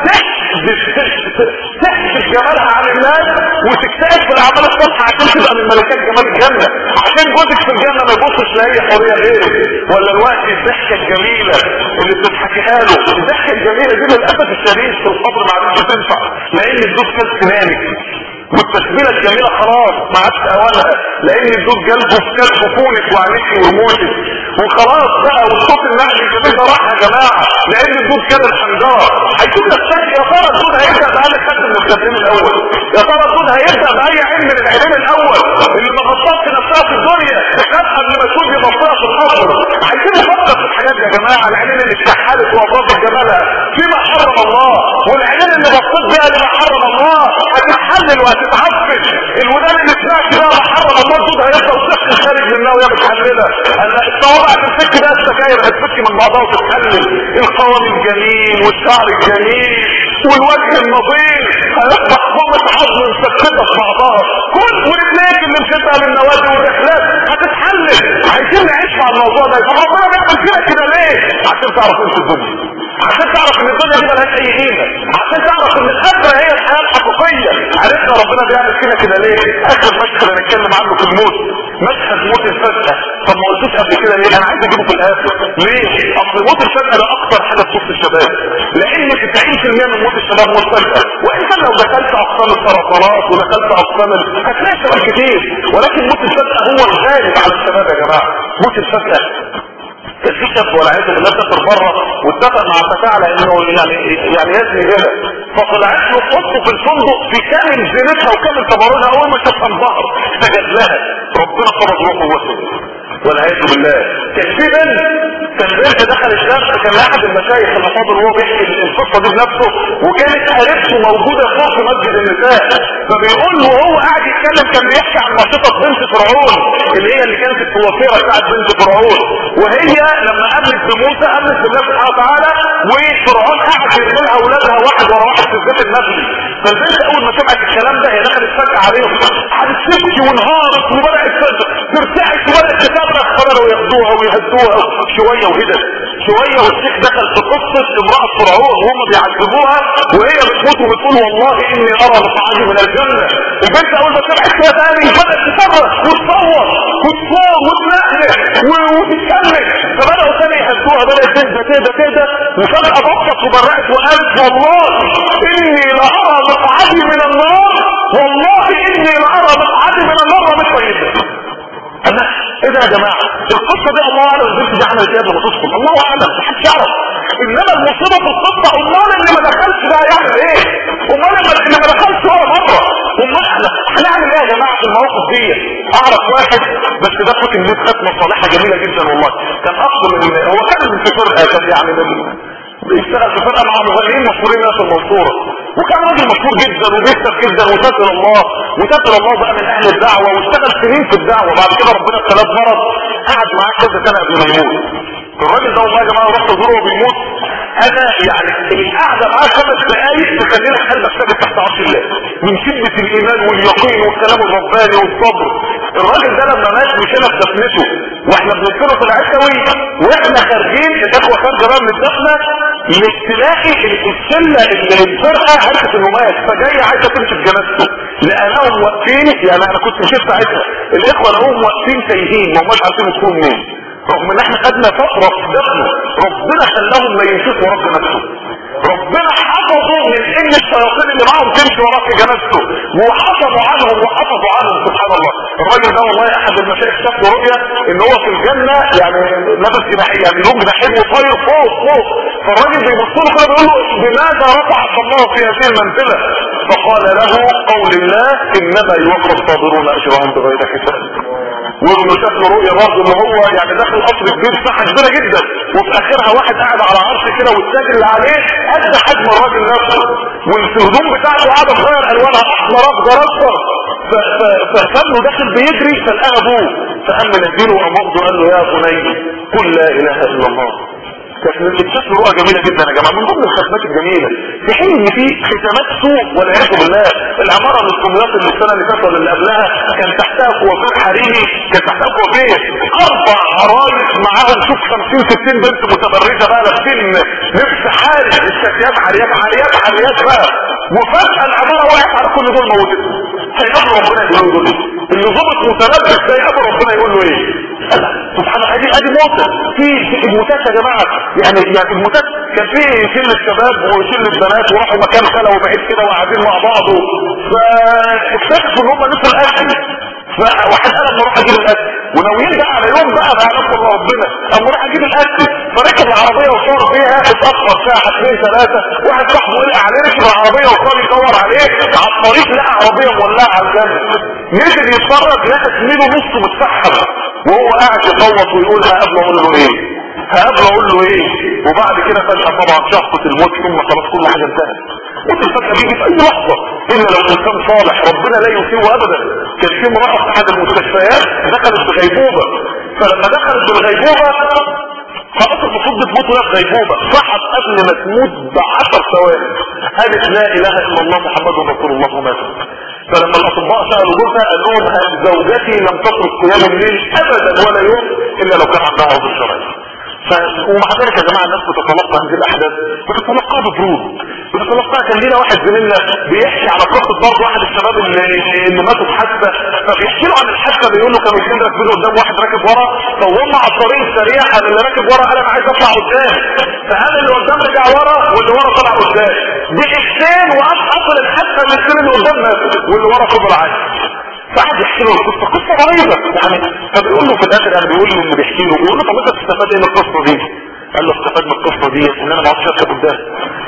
Speaker 1: تحجب جمالها عن الناس وتجتهد في الاعمال الصالحه عشان تبقى من ملكات جمال الجنه عشان جوزك في الجنه ما يبصش لاي حريه غيره ولا الوقت الضحكه الجميله اللي بتضحكيها له الضحكه الجميله دي للاسف الشديد في القبر ما عادش تنفع لان الزوج كان سنانك والتشبيله الجميله خلاص ما عادش اوانها لان الزوج جنبه في كتف فونك وعينيك ورموشك وخلاص بقى والصوت النحل الجميل ده راح يا جماعه لان الزوج كان الحنجره هيكون الشك يا ترى الزوج هيبدا بأي خد من الخدين الاول يا ترى الزوج هيبدا باي علم من العلم الاول اللي ما غطاش نفسها في الدنيا تخاف قبل ما تشوف يبصرها في القبر عايزين نفكر في الحاجات يا جماعه العلم اللي استحالت وابراج جمالها فيما حرم الله والعلم اللي بصيت بيها لما حرم الله هتتحلل وهتتعفن الودان اللي سمعت بيها ما حرم الله الزوج هيبدا وصح خارج منها وهي متحلله الصوابع تفك بقى السجاير هتفك من بعضها وتتحلل القوام الجميل والشعر الجميل والوجه النظيف هيصبح قوة عظم مسكتة في بعضها كل ورجليك اللي مشيتها للنوادي والرحلات هتتحلل عايزين نعيش مع الموضوع ده طب ربنا بيعمل كده كده ليه؟ عشان تعرف انت الدنيا عشان تعرف ان الدنيا دي ملهاش اي قيمه عشان تعرف ان الاخره هي الحياه الحقيقيه عرفنا ربنا بيعمل كده كده ليه؟ اخر مشهد هنتكلم عنه في الموت مشهد موت الفجأة طب ما قلتوش قبل كده ليه انا عايز اجيبه في الاخر ليه اصل موت الفجأة ده اكتر حاجة تخص الشباب لان 90% من موت الشباب موت فجأة وان كان لو دخلت اقسام السرطانات ودخلت اقسام ال... هتلاقي شباب كتير ولكن موت الفجأة هو الغالب على الشباب يا جماعة موت الفجأة كان في شاب والعياذ بالله سافر بره واتفق مع فتاه على انه يعني يعني يزني هنا فطلعت له خطه في الفندق في كامل زينتها وكامل تبرجها اول ما شافها انبهر سجد لها ربنا قبض روحه ووصل والعياذ بالله كان في بنت كان بنت دخل الشمس كان احد المشايخ المفاضل وهو بيحكي القصه دي بنفسه وكانت قريبته موجوده فوق في مسجد النساء فبيقول له وهو قاعد يتكلم كان بيحكي عن نشطه بنت فرعون اللي هي اللي كانت الكوافيره بتاعت بنت فرعون وهي لما قابلت بموسى قابلت بالله سبحانه وتعالى وفرعون قاعد يرمي لها اولادها واحد ورا واحد في البيت المسجد فالبنت اول ما سمعت الكلام ده هي دخلت فجاه عليهم قعدت تبكي وانهارت وبدات ترتعش وبدات تتابع قرروا ياخدوها ويهدوها شويه وهدى شويه والشيخ دخل في قصه امراه فرعون وهم بيعذبوها وهي بتموت وبتقول والله اني ارى مقعدي من الجنه البنت اول ما سمعت كده تاني بدات تصرخ وتصور وتصور وتنقلق وتتكلم فبداوا تاني يهدوها بدات تهدى تهدى تهدى وفجاه بصت وبرقت وقالت والله اني لارى مقعدي من النار والله اني لارى مقعدي من النار مش طيبه انا ايه ده يا جماعه القصه دي الله اعلم البنت دي عملت ايه قبل تدخل الله اعلم محدش يعرف انما المصيبه في القصه امال اللي ما دخلش ده يعمل ايه امال اللي ما دخلش ولا مره امال احنا هنعمل ايه يا جماعه في المواقف دي اعرف واحد بس ده كنت اللي ختمه صالحه جميله جدا والله كان افضل من هو كان من في فرقه كان يعني من بيشتغل في فرقه مع مغنيين مشهورين ناس المنصوره وكان راجل مشهور جدا وبيكسب جدا وتسال الله وتسال الله بقى من اهل الدعوه واشتغل سنين في الدعوه بعد كده ربنا ابتلاه مرض قعد معاه كذا سنه قبل ما يموت الراجل ده والله يا جماعه رحت ازوره وهو بيموت انا يعني القعده معاه خمس دقايق تخليني احل اشتغل تحت عرش الله من شده الايمان واليقين والكلام الرباني والصبر الراجل ده لما مات مشينا في دفنته واحنا بنذكره في العشوي واحنا خارجين الاخوه خارجه بقى من الدفنه تلاقي الشله اللي الفرقه عرفت انه مات فجايه عايزه تمشي في جنازته لقيناهم واقفين يعني انا كنت مشيت ساعتها الاخوه لقوهم واقفين تايهين ما هماش عارفين يدخلوا منين رغم ان احنا خدنا فتره في دفنه ربنا خلاهم ما يمشوش ورا نفسه ربنا حفظوا من ان الشياطين اللي معاهم تمشي وراه في جنازته وحفظوا عنهم وحفظوا عنهم سبحان الله الراجل ده والله احد المشايخ شاف رؤيا ان هو في الجنه يعني لابس جناحين يعني لون جناحين وطاير فوق فوق فالراجل بيبص له كده بيقول له بماذا رفعك الله في هذه المنزله فقال له قول الله انما يوفى الصابرون اجرهم بغير حساب وابنه شاف له رؤيا برضه ان هو يعني داخل قصر كبير مساحه كبيره جدا وفي اخرها واحد قاعد على عرش كده والتاج اللي عليه قد حجم الراجل نفسه والهدوم بتاعته قاعده تغير الوانها احمر اخضر اصفر فكانه داخل بيجري فلقى ابوه فامن الدين وامه قال له يا بني قل لا اله الا الله كانت من اكتشاف رؤى جميله جدا يا جماعه من ضمن الختمات الجميله في حين ان في ختمات سوء والعياذ بالله العماره من الدمياط اللي السنه اللي فاتت ولا اللي قبلها كان تحتها كوافير حريمي كان تحتها كوافير اربع عرايس معاهم شوف 50 60 بنت متبرجه بقى لابسين لبس حارس الشكيات عريات عريات عريات بقى وفجاه العماره وقعت على كل دول موتتهم هيقابلوا ربنا يقولوا دول اللي ظبط متلبس ده يقابل ربنا يقول له ايه سبحان الله ادي ادي موتة في الموتات يا جماعه يعني يعني الموتات كان في شله شباب وشله بنات وراحوا مكان خلا وبعيد كده وقاعدين مع بعض فاكتشفوا ان هم نسوا الاكل فواحد قال اما اروح اجيب الاكل وناويين بقى على يوم بقى بقى نذكر ربنا اما اروح اجيب الاكل فركب العربيه وصار فيها اتاخر ساعه اثنين ثلاثه واحد صاحبه وقع عليه ركب العربيه وصار يدور عليه على الطريق لقى عربيه مولعه على الجنب نزل يتفرج لقى زميله نصه متسحب وهو قاعد يصوت ويقول هقابله اقول له ايه هقابله اقول له ايه وبعد كده فجاه طبعا شخصت الموت ثم خلاص كل حاجه انتهت موت الفجاه بيجي في اي لحظه الا لو انسان صالح ربنا لا يسيء ابدا كان في امراه في احد المستشفيات دخلت بغيبوبه فلما دخلت بالغيبوبه خلاص المفروض بتموت وهي في غيبوبه صحت قبل ما تموت ب 10 ثواني قالت لا اله الا الله محمد رسول الله وماتت فلما الاطباء سالوا جوزها قال لهم زوجتي لم تترك قيام الليل ابدا ولا يوم الا لو كان عندها عذر شرعي ومع ذلك يا جماعه الناس بتتلقى هذه الاحداث بتتلقاها ببرود بتتلقاها كان لينا واحد زميلنا بيحكي على قصه برضه واحد الشباب اللي اللي ماتوا في حادثه فبيحكي له عن الحادثه بيقول له كانوا الاثنين راكبين قدام واحد راكب ورا فهم على الطريق السريع قال اللي راكب ورا قال انا عايز اطلع قدام فقال اللي قدام رجع ورا واللي ورا طلع قدام دقيقتين وقف اصل الحادثه من الاثنين اللي قدام ماتوا واللي ورا فضل عادي فقعد يحكي له القصه قصه غريبه يعني فبيقول له في الاخر يعني بيقول له اللي بيحكي له بيقول له طب انت تستفاد ايه من القصه دي؟ قال له استفاد من القصه دي ان انا ما اقعدش اركب قدام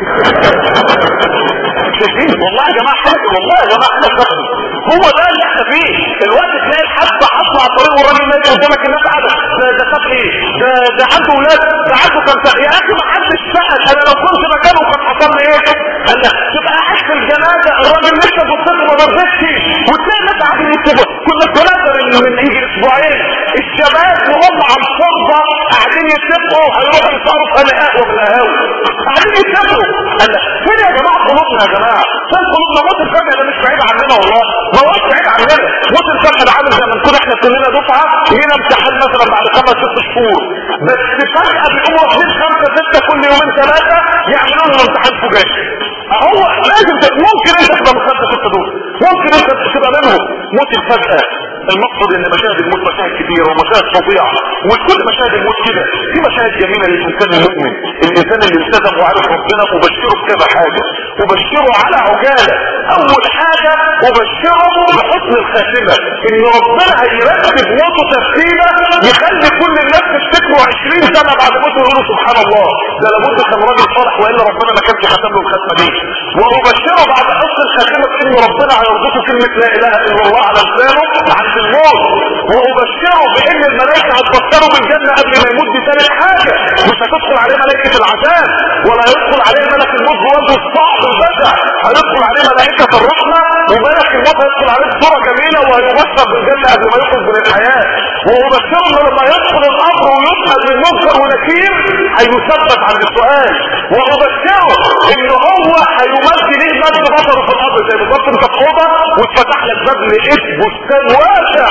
Speaker 1: شايفين والله يا جماعه حاجه والله يا جماعه احنا فاهم هو ده اللي احنا فيه الوقت تلاقي الحد حصل على الطريق والراجل ماشي قدامك الناس قاعده ده ده خد ايه ده ده عنده ولاد ده عنده كام سنه يا اخي ما حدش سال انا لو كنت مكانه كان حصل لي ايه قال لك تبقى قاعد في الجنازه الراجل لسه بصيت ما رضيتش وتلاقي الناس قاعدين يكتبوا كنا في جنازه من يجي اسبوعين الشباب وهم على الفرضه قاعدين يتفقوا هيروحوا يصاروا في القهوه من القهاوي قاعدين يتفقوا قال لك فين يا جماعه قلوبنا يا جماعه فين قلوبنا موت الفجأة ده مش بعيد عننا والله ما هوش بعيد عننا موت الفجأة ده عامل زي ما نكون احنا كلنا دفعه لينا امتحان مثلا بعد خمس ست شهور بس فجاه بيقوموا واخدين خمسه سته كل يومين ثلاثه يعملوا لهم امتحان فجائي هو لازم ممكن انت تبقى من خمسه سته دول ممكن انت تبقى منهم موت الفجاه المقصد ان مشاهد الموت مشاهد كتيرة ومشاهد فظيعة ومش كل مشاهد الموت كده في مشاهد جميلة للانسان المؤمن الانسان اللي التزم وعرف ربنا وبشره بكذا حاجة وبشره على عجالة اول حاجة وبشره بحسن الخاتمة ان ربنا هيرتب موته ترتيبة يخلي كل الناس تفتكره 20 سنة بعد موته يقولوا سبحان الله ده لابد كان راجل صالح والا ربنا ما كانش ختم له الختمة دي وابشره بعد حسن الخاتمة ان ربنا هيربطه كلمة لا اله الا الله على لسانه عند الموت وابشره بان الملائكة هتبشره بالجنة قبل ما يموت بثالث حاجة مش هتدخل عليه ملائكة العذاب ولا هيدخل عليه ملك الموت بوجهه الصعب البشع هيدخل عليه ملائكة الرحمة وملك الموت هيدخل عليه بصورة جميلة وهيبشر بالجنة قبل ما يخرج من الحياة وابشره انه لما يدخل الامر ويسأل من منكر ونكير هيثبت عند السؤال وابشره ان هو هيمد ليه مد بصره في الارض زي بالظبط انت في اوضه واتفتح لك باب لقيت بستان واسع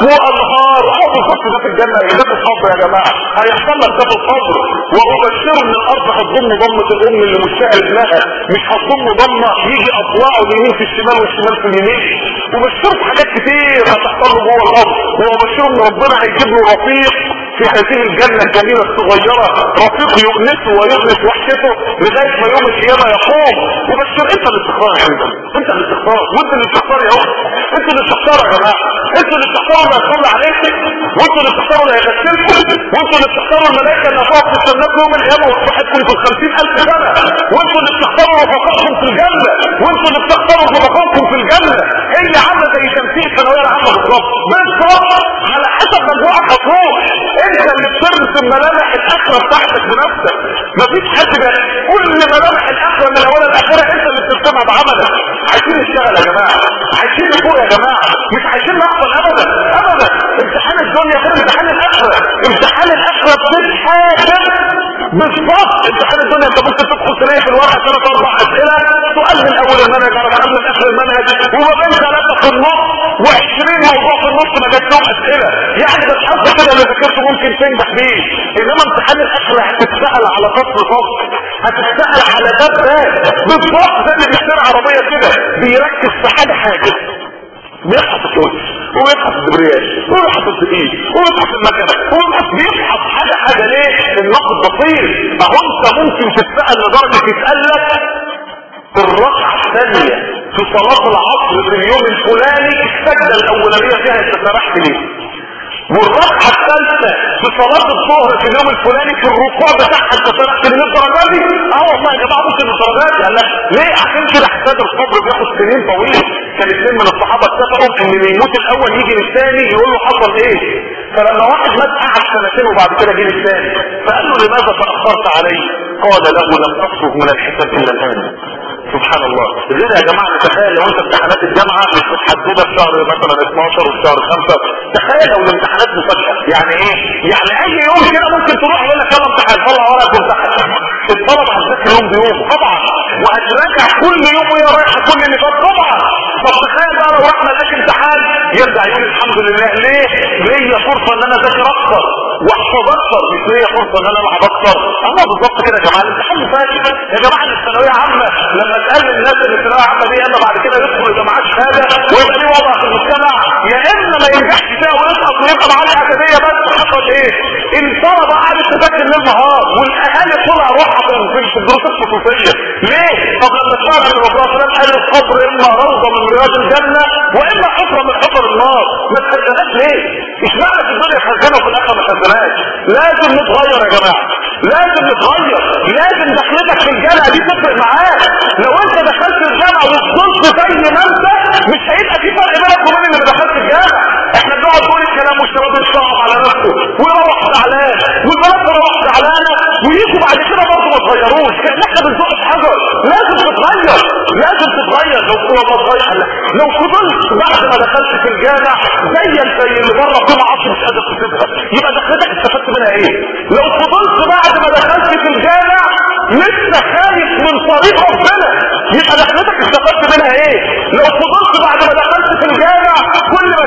Speaker 1: وانهار اه بالظبط ده في الجنه ده في القبر يا جماعه هيحصل لك ده في القبر وابشره ان الارض هتضم ضمه الام اللي مشتاقه ابنها مش هتضم ضمه يجي اطلاعه اليمين في الشمال والشمال في اليمين وبشره حاجات كتير هتحصل له جوه الارض وبشره ان ربنا هيجيب له رفيق في هذه الجنة الجميلة الصغيرة رفيق يؤنسه ويؤنس وحشته لغاية ما يوم القيامة يقوم وبشر انت اللي بتختار يا حبيبي انت اللي بتختار وانت اللي بتختار يا اخت انت اللي بتختار يا جماعة انت اللي بتختاروا اللي هيصلي عليكم وانتوا اللي بتختاروا اللي هيغسلكم وانتوا اللي بتختاروا الملائكة اللي هتقف تستناكم يوم القيامة وتصحبكم في الخمسين ألف سنة وانتوا اللي بتختاروا رفقائكم في الجنة وانتوا اللي بتختاروا رفقائكم في الجنة اللي عاملة زي تمثيل ثانوية العامة بالظبط بالظبط على حسب مجموعك هتروح انت اللي بترسم ملامح الاخره بتاعتك بنفسك مفيش حد بقى كل ملامح الاخره من الاولى لاخرها انت اللي بترسمها بعملك عايزين نشتغل يا جماعه عايزين نفوق يا جماعه مش عايزين نحصل ابدا ابدا امتحان الدنيا غير امتحان الاخره امتحان الاخره بتتحاسب بالظبط امتحان الدنيا انت ممكن تدخل تلاقي في الورقه ثلاث اربع اسئله سؤال من اول المنهج على سؤال من اخر المنهج وما بين ثلاثه في النص و20 موضوع في النص ما جاتش لهم اسئله يعني ده الحظ كده اللي ذاكرته ممكن تنجح بيه انما امتحان الاخره هتتسال على فصل فصل هتتسال على باب باب بالظبط زي اللي بيشتري عربيه كده بيركز في حاجه حاجه بيفحص الكوتش وبيفحص الدبرياج وبيفحص الدقيق وبيفحص المكنه وبيفحص بيفحص حاجه حاجه ليه النقد بسيط اهو انت ممكن تتسال لدرجه يتقال لك في الركعه الثانيه في صلاه العصر في اليوم الفلاني السجده الاولانيه فيها انت سرحت ليه والركعه الثالثه في صلاه الظهر في اليوم الفلاني في الركوع بتاعها انت سرحت من الدرجات دي اه والله يا جماعه ممكن الدرجات دي قال لك ليه عشان كده حساب الصبر بياخد سنين طويله كان اثنين من الصحابه اتفقوا ان اللي يموت الاول يجي للثاني يقول له حصل ايه فلما واحد مات قعد سنتين وبعد كده جه للثاني فقال له لماذا تاخرت علي قال له لم افرغ من الحساب الا الان سبحان الله غير يا جماعه تخيل لو انت امتحانات الجامعه مش متحدده في شهر مثلا 12 وفي شهر 5 تخيل لو الامتحانات مفاجاه يعني ايه يعني اي يوم كده ممكن تروح يقول لك يلا امتحان طلع ورقه تمتحن الطلبه هتذاكر يوم بيوم طبعا وهتراجع كل يوم وهي رايحه كل اللي فات طبعا طب تخيل بقى لو رحنا لك امتحان يرجع يقول الحمد لله ليه ليا فرصه ان انا اذاكر اكتر واحفظ اكتر مش ليا فرصه ان انا العب اكتر انا بالظبط كده يا جماعه الامتحان فاتح يا جماعه الثانويه عامه لما تقلل الناس اللي الثانويه عامه دي اما بعد كده يدخل يبقى معاه شهاده ويبقى ليه وضع في المجتمع يا اما ما ينجحش فيها ويسقط ويبقى معاه الاكاديميه بس حصل ايه الطلبه قعدت تذاكر ليل نهار والاهالي طلع روحها في في الدروس الخصوصيه ليه؟ طب لما سمعنا ان الرسول صلى الله عليه وسلم قال القبر اما روضه من رياض الجنه واما حفره من حفر النار ما تخزناش ليه؟ اشمعنى في الدنيا خزنه وفي الاخره ما خزناش؟ لازم نتغير يا جماعه لازم نتغير لازم دخلتك في الجامعه دي تفرق معاك لو انت دخلت الجامعه وفضلت زي ما انت مش هيبقى في فرق بينك وبين اللي دخلت الجامعه احنا بنقعد نقول الكلام والشباب يصعب على نفسه ويروح زعلان والبنات تروح زعلانه ويجوا بعد كده برضه ما تغيروش كان احنا بنزق في حجر لازم تتغير لازم تتغير لو كنت تتغير لو فضلت بعد ما دخلت في الجامع زيك زي اللي بره في معاصي مش قادر تسيبها يبقى دخلتك استفدت منها ايه لو فضلت بعد ما دخلت في الجامع لسه خايف من طريق ربنا يبقى دخلتك استفدت منها ايه لو فضلت بعد ما دخلت في الجامع كل ما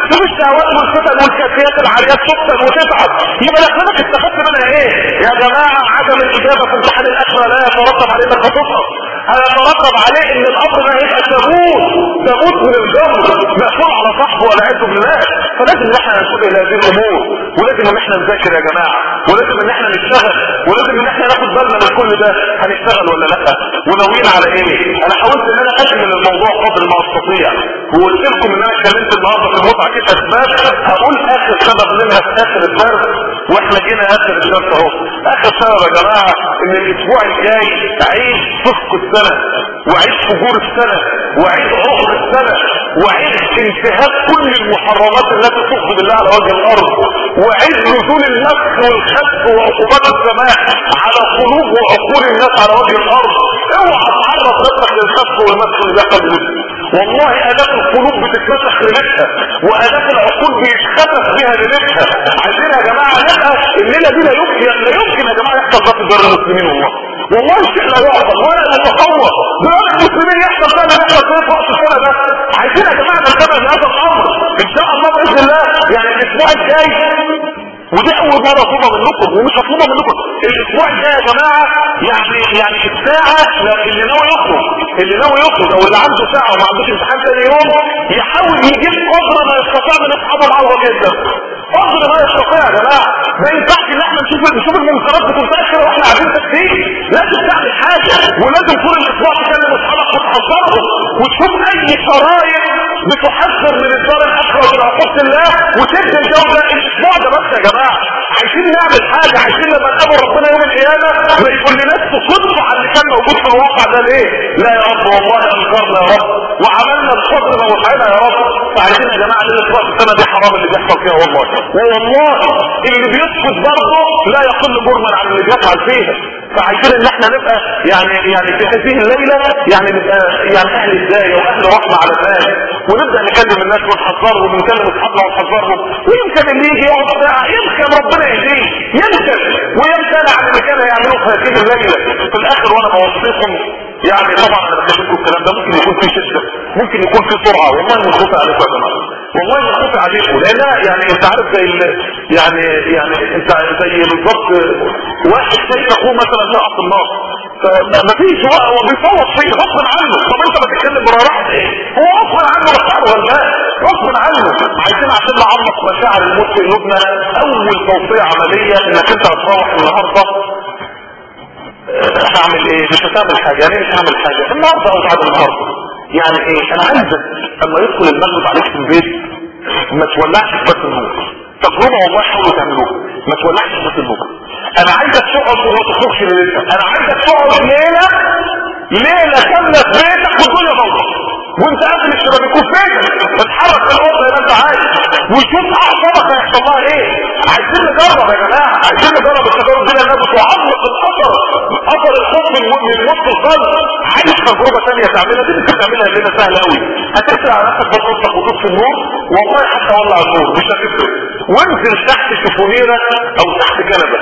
Speaker 1: تشوف الشهوات والفتن والكافيات العاليات تفتن وتتعب يبقى الاخلاق استفدت منها ايه يا جماعه عدم الاجابه في امتحان الاخره لا يترتب عليه انك هتسقط هيترتب عليه ان الامر ده هيبقى تموت تموت من الجمر مقفول على صاحبه والعياذ بالله فلازم ان احنا ننتبه الى هذه الامور ولازم ان احنا نذاكر يا جماعه ولازم ان احنا نشتغل ولازم ان احنا ناخد بالنا من كل ده هنشتغل ولا لا وناويين على ايه انا حاولت ان انا اكمل الموضوع قدر ما استطيع وقلت لكم ان انا اتكلمت النهارده في المتعه كده اسباب هقول اخر سبب منها في اخر الدرس واحنا جينا اخر الدرس اهو اخر سبب يا جماعه ان الاسبوع الجاي عيد فسق السنه وعيد فجور السنه وعيد عقر السنه وعيد انتهاك كل المحرمات التي تغضب الله على وجه الارض وعيد نزول النفس والخسف وعقوبات السماء على قلوب وعقول الناس على وجه الارض اوعى تعرض نفسك للخسف والمسخ اللي بيحصل دلوقتي والله الاف القلوب بتتمسخ لنفسها والاف العقول بيتخسف بها لنفسها عايزين يا جماعه نبقى الليله دي لا يمكن لا يمكن يا جماعه يحصل ده في دار المسلمين والله والله الشيء لا يعقل ولا يتصور دار المسلمين يحصل ده اللي بيحصل في وقت السنه ده عايزين يا جماعه ننتبه لهذا الامر ان شاء الله باذن الله يعني الاسبوع الجاي ودي اول مره اطلبها منكم ومش هطلبها منكم الاسبوع الجاي يا جماعه يعني يعني الساعه اللي ناوي يخرج اللي ناوي يخرج او اللي عنده ساعه وما عندوش امتحان ثاني يوم يحاول يجيب قدر ما يستطيع من اصحابه معه جدا قدر ما يستطيع يا جماعه ما ينفعش ان احنا نشوف نشوف المنكرات بتنتشر واحنا قاعدين تكتيك لازم تعمل حاجه ولازم طول الاسبوع تكلم اصحابك وتحذرهم وتشوف اي شرايط بتحذر من الدار الاخره ومن عقوبه الله وتدي الجوده الاسبوع ده بس يا جماعه عايزين نعمل حاجه عايزين لما نقابل ربنا يوم القيامه ما يقولناش تصدق على اللي كان موجود في الواقع ده ليه لا يا رب والله انكرنا يا رب وعملنا القدر ما وسعنا يا رب فعايزين يا جماعه ليله راس السنه دي حرام اللي بيحصل فيها والله والله اللي بيسكت برضه لا يقل جرما عن اللي بيفعل فيها فعايزين ان احنا نبقى يعني يعني في هذه الليله يعني نبقى يعني اهل الهدايه واهل رحمه على الناس ونبدا نكلم الناس ونحذرهم ونكلم اصحابنا ونحذرهم ويمكن اللي يجي يقعد ساعه يمكن ربنا يهديه يمكن ويمتنع عن اللي كان يعمله في هذه الليله في الاخر وانا بوصيكم يعني طبعا انا بحب لكم الكلام ده ممكن يكون فيه شده ممكن يكون فيه سرعه والله من خوفي عليكم يا جماعه والله من خوفي عليكم لان يعني انت عارف زي يعني يعني انت زي بالظبط واحد شايف اخوه مثلا يقع في النار فما فيش هو هو بيصوت فيه غصب عنه طب انت بتتكلم براحه ايه هو غصب عنه رفعه ولا غصب عنه عايزين عشان نعمق مشاعر الموت في قلوبنا اول توصيه عمليه انك انت هتروح النهارده هعمل ايه مش هتعمل حاجه يعني مش هعمل حاجه النهارده او بعد النهارده يعني ايه انا عايزك اما يدخل المغرب عليك في البيت ما تولعش بس النور تجربه والله حاولوا تعملوها ما تولعش بس النور انا عايزك تقعد وما تخرجش ليلتها انا عايزك تقعد ليله ليله كامله في بيتك والدنيا ضوء وانت قافل الشبابيك وفين اتحرك في الاوضه زي ما انت عايز وشوف اعصابك هيحصل لها ايه عايزين نجرب يا جماعه عايزين نجرب التجارب دي لانها بتعمق الاثر اثر الحب من وسط القلب عايز تجربه ثانيه تعملها دي ممكن تعملها لنا سهله قوي هتقفل على نفسك بطاقتك وتطفي النور والله حتى ولع النور مش هتفرق وانزل تحت شفونيره او تحت كنبه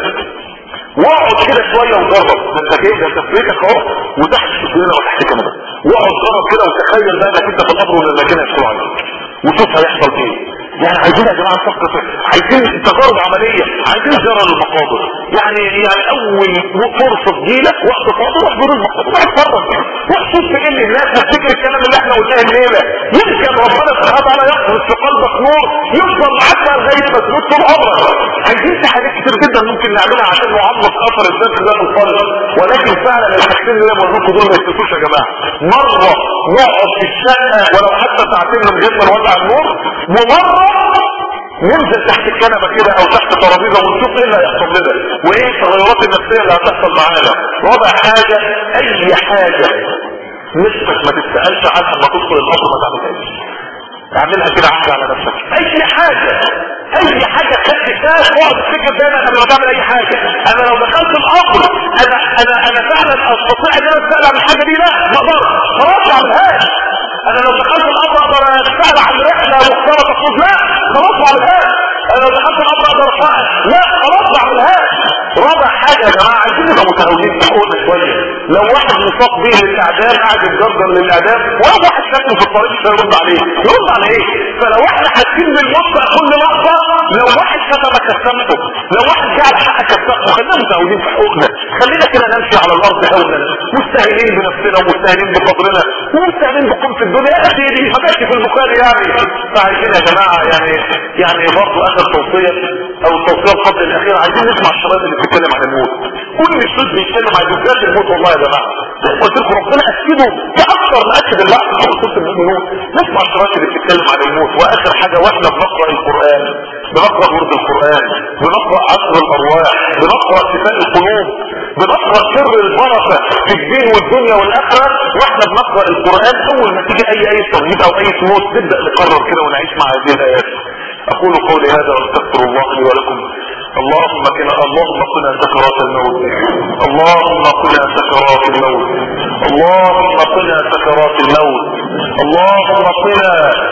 Speaker 1: واقعد كده شويه وجرب ده انت جاي ده انت في بيتك اهو وتحت الشفونيره وتحت كنبه واقعد جرب كده وتخيل بقى انك انت في القبر ولا المكان هيدخلوا عليك وشوف هيحصل ايه يعني عايزين يا جماعه نفكر في عايزين تجارب عمليه عايزين زياره للمقابر يعني يعني اول فرصه تجيلك وقت فاضي روح زور المقابر روح اتفرج روح شوف ايه اللي الناس تفتكر الكلام اللي احنا قلناه الليله يمكن ربنا سبحانه وتعالى يخرج في قلبك نور يفضل معاك بقى لغايه ما تموت طول عمرك عايزين في حاجات كتير جدا ممكن نعملها عشان نعمق اثر الذنب ده في القلب ولكن فعلا الحاجتين اللي انا بقول لكم دول ما يفتكوش يا جماعه مره نقعد في الشقه ولو حتى ساعتين من غير ما نولع النور ومره ننزل تحت الكنبة كده او تحت ترابيزه ونشوف ايه اللي هيحصل لنا وايه التغيرات النفسية اللي هتحصل معانا رابع حاجة اي حاجة نفسك ما تستقلش عنها لما تدخل القبر ما تعملهاش اعملها كده عهد على نفسك اي حاجة اي حاجة خدت فيها اقعد تفتكر دايما قبل ما تعمل اي حاجة انا لو دخلت القبر انا انا انا فعلا استطيع ان انا استقل عن الحاجة دي لا ما اقدرش خلاص ما اعملهاش انا لو دخلت القبر اقدر استقل عن رحلة مختارة تفوز لا خلاص ما اعملهاش انا لو دخلت القبر اقدر استقل لا خلاص ما اعملهاش رابع حاجة يا جماعة عايزين نبقى متهاونين في حقوقنا شوية لو واحد مصاب به للاعدام قاعد يتجرجر للاعدام ولا واحد شكله في الطريق مش هيرد عليه يرد على ايه فلو احنا حاسين بالموت بقى كل لحظه لو واحد شتمك كسبته لو واحد جعل حقك كسبته خلينا متعودين في حقوقنا خلينا كده نمشي على الارض هونا مستهينين بنفسنا ومستهينين بقدرنا ومستهينين بقيمه الدنيا يا اخي دي ما كانش في البخاري يعني فعايزين يا جماعه يعني يعني برضه اخر توصيه او التوصيه القبل الاخيره عايزين نسمع الشباب اللي بتتكلم عن الموت كل الشيء بيتكلم عن بالذات الموت والله يا جماعه قلت لكم ربنا اكده باكثر ما اكد الله في سوره المؤمنون نسمع الشباب اللي بتتكلم عن الموت واخر حاجه واحنا بنقرا القران بنقرا ورد القران بنقرا عصر الارواح بنقرا شفاء القلوب بنقرا سر البركه في الدين والدنيا والاخره واحنا بنقرا القران اول ما تيجي اي اي تموت او اي موت نبدا نقرر كده ونعيش مع هذه الايات اقول قولي هذا واستغفر الله لي ولكم اللهم كنا اللهم قنا سكرات الموت اللهم قنا سكرات الموت اللهم قنا سكرات الموت اللهم قنا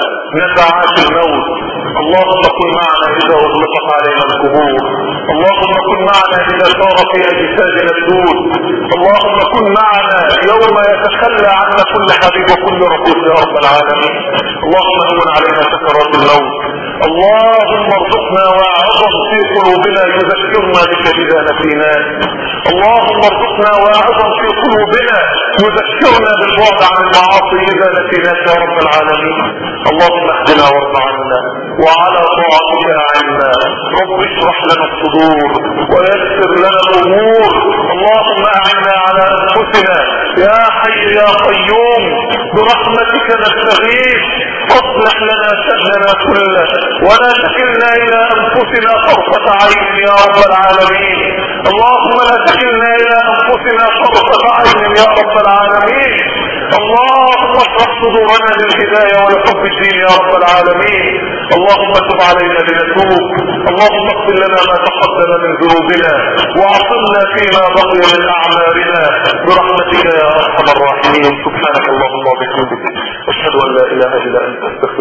Speaker 1: نزعات الموت اللهم كن معنا اذا اغلقت علينا القبور اللهم كن معنا اذا صار في اجسادنا الدود اللهم كن معنا يوم يتخلى عنا كل حبيب وكل رسول يا رب العالمين اللهم هون علينا سكرات الموت اللهم ارزقنا واعظم في قلوبنا يذكرنا بك اذا نسينا اللهم ارزقنا واعظم في قلوبنا يذكرنا بالبعد عن المعاصي اذا نسيناك يا رب العالمين اللهم اهدنا وارض عنا وعلى طاعتك اعنا رب اشرح لنا الصدور ويسر لنا الامور اللهم اعنا على انفسنا يا حي يا قيوم برحمتك نستغيث اصلح لنا شأننا كله ولا تكلنا الى انفسنا طرفة عين يا رب العالمين اللهم لا تكلنا الى انفسنا طرفة عين يا رب العالمين اللهم اشرح صدورنا للهداية ولحب الدين يا رب العالمين اللهم تب علينا لنتوب اللهم اغفر لنا ما تقدم من ذنوبنا وعصمنا فيما بقي من اعمالنا برحمتك يا ارحم الراحمين سبحانك اللهم وبحمدك اشهد ان لا اله الا انت استغفرك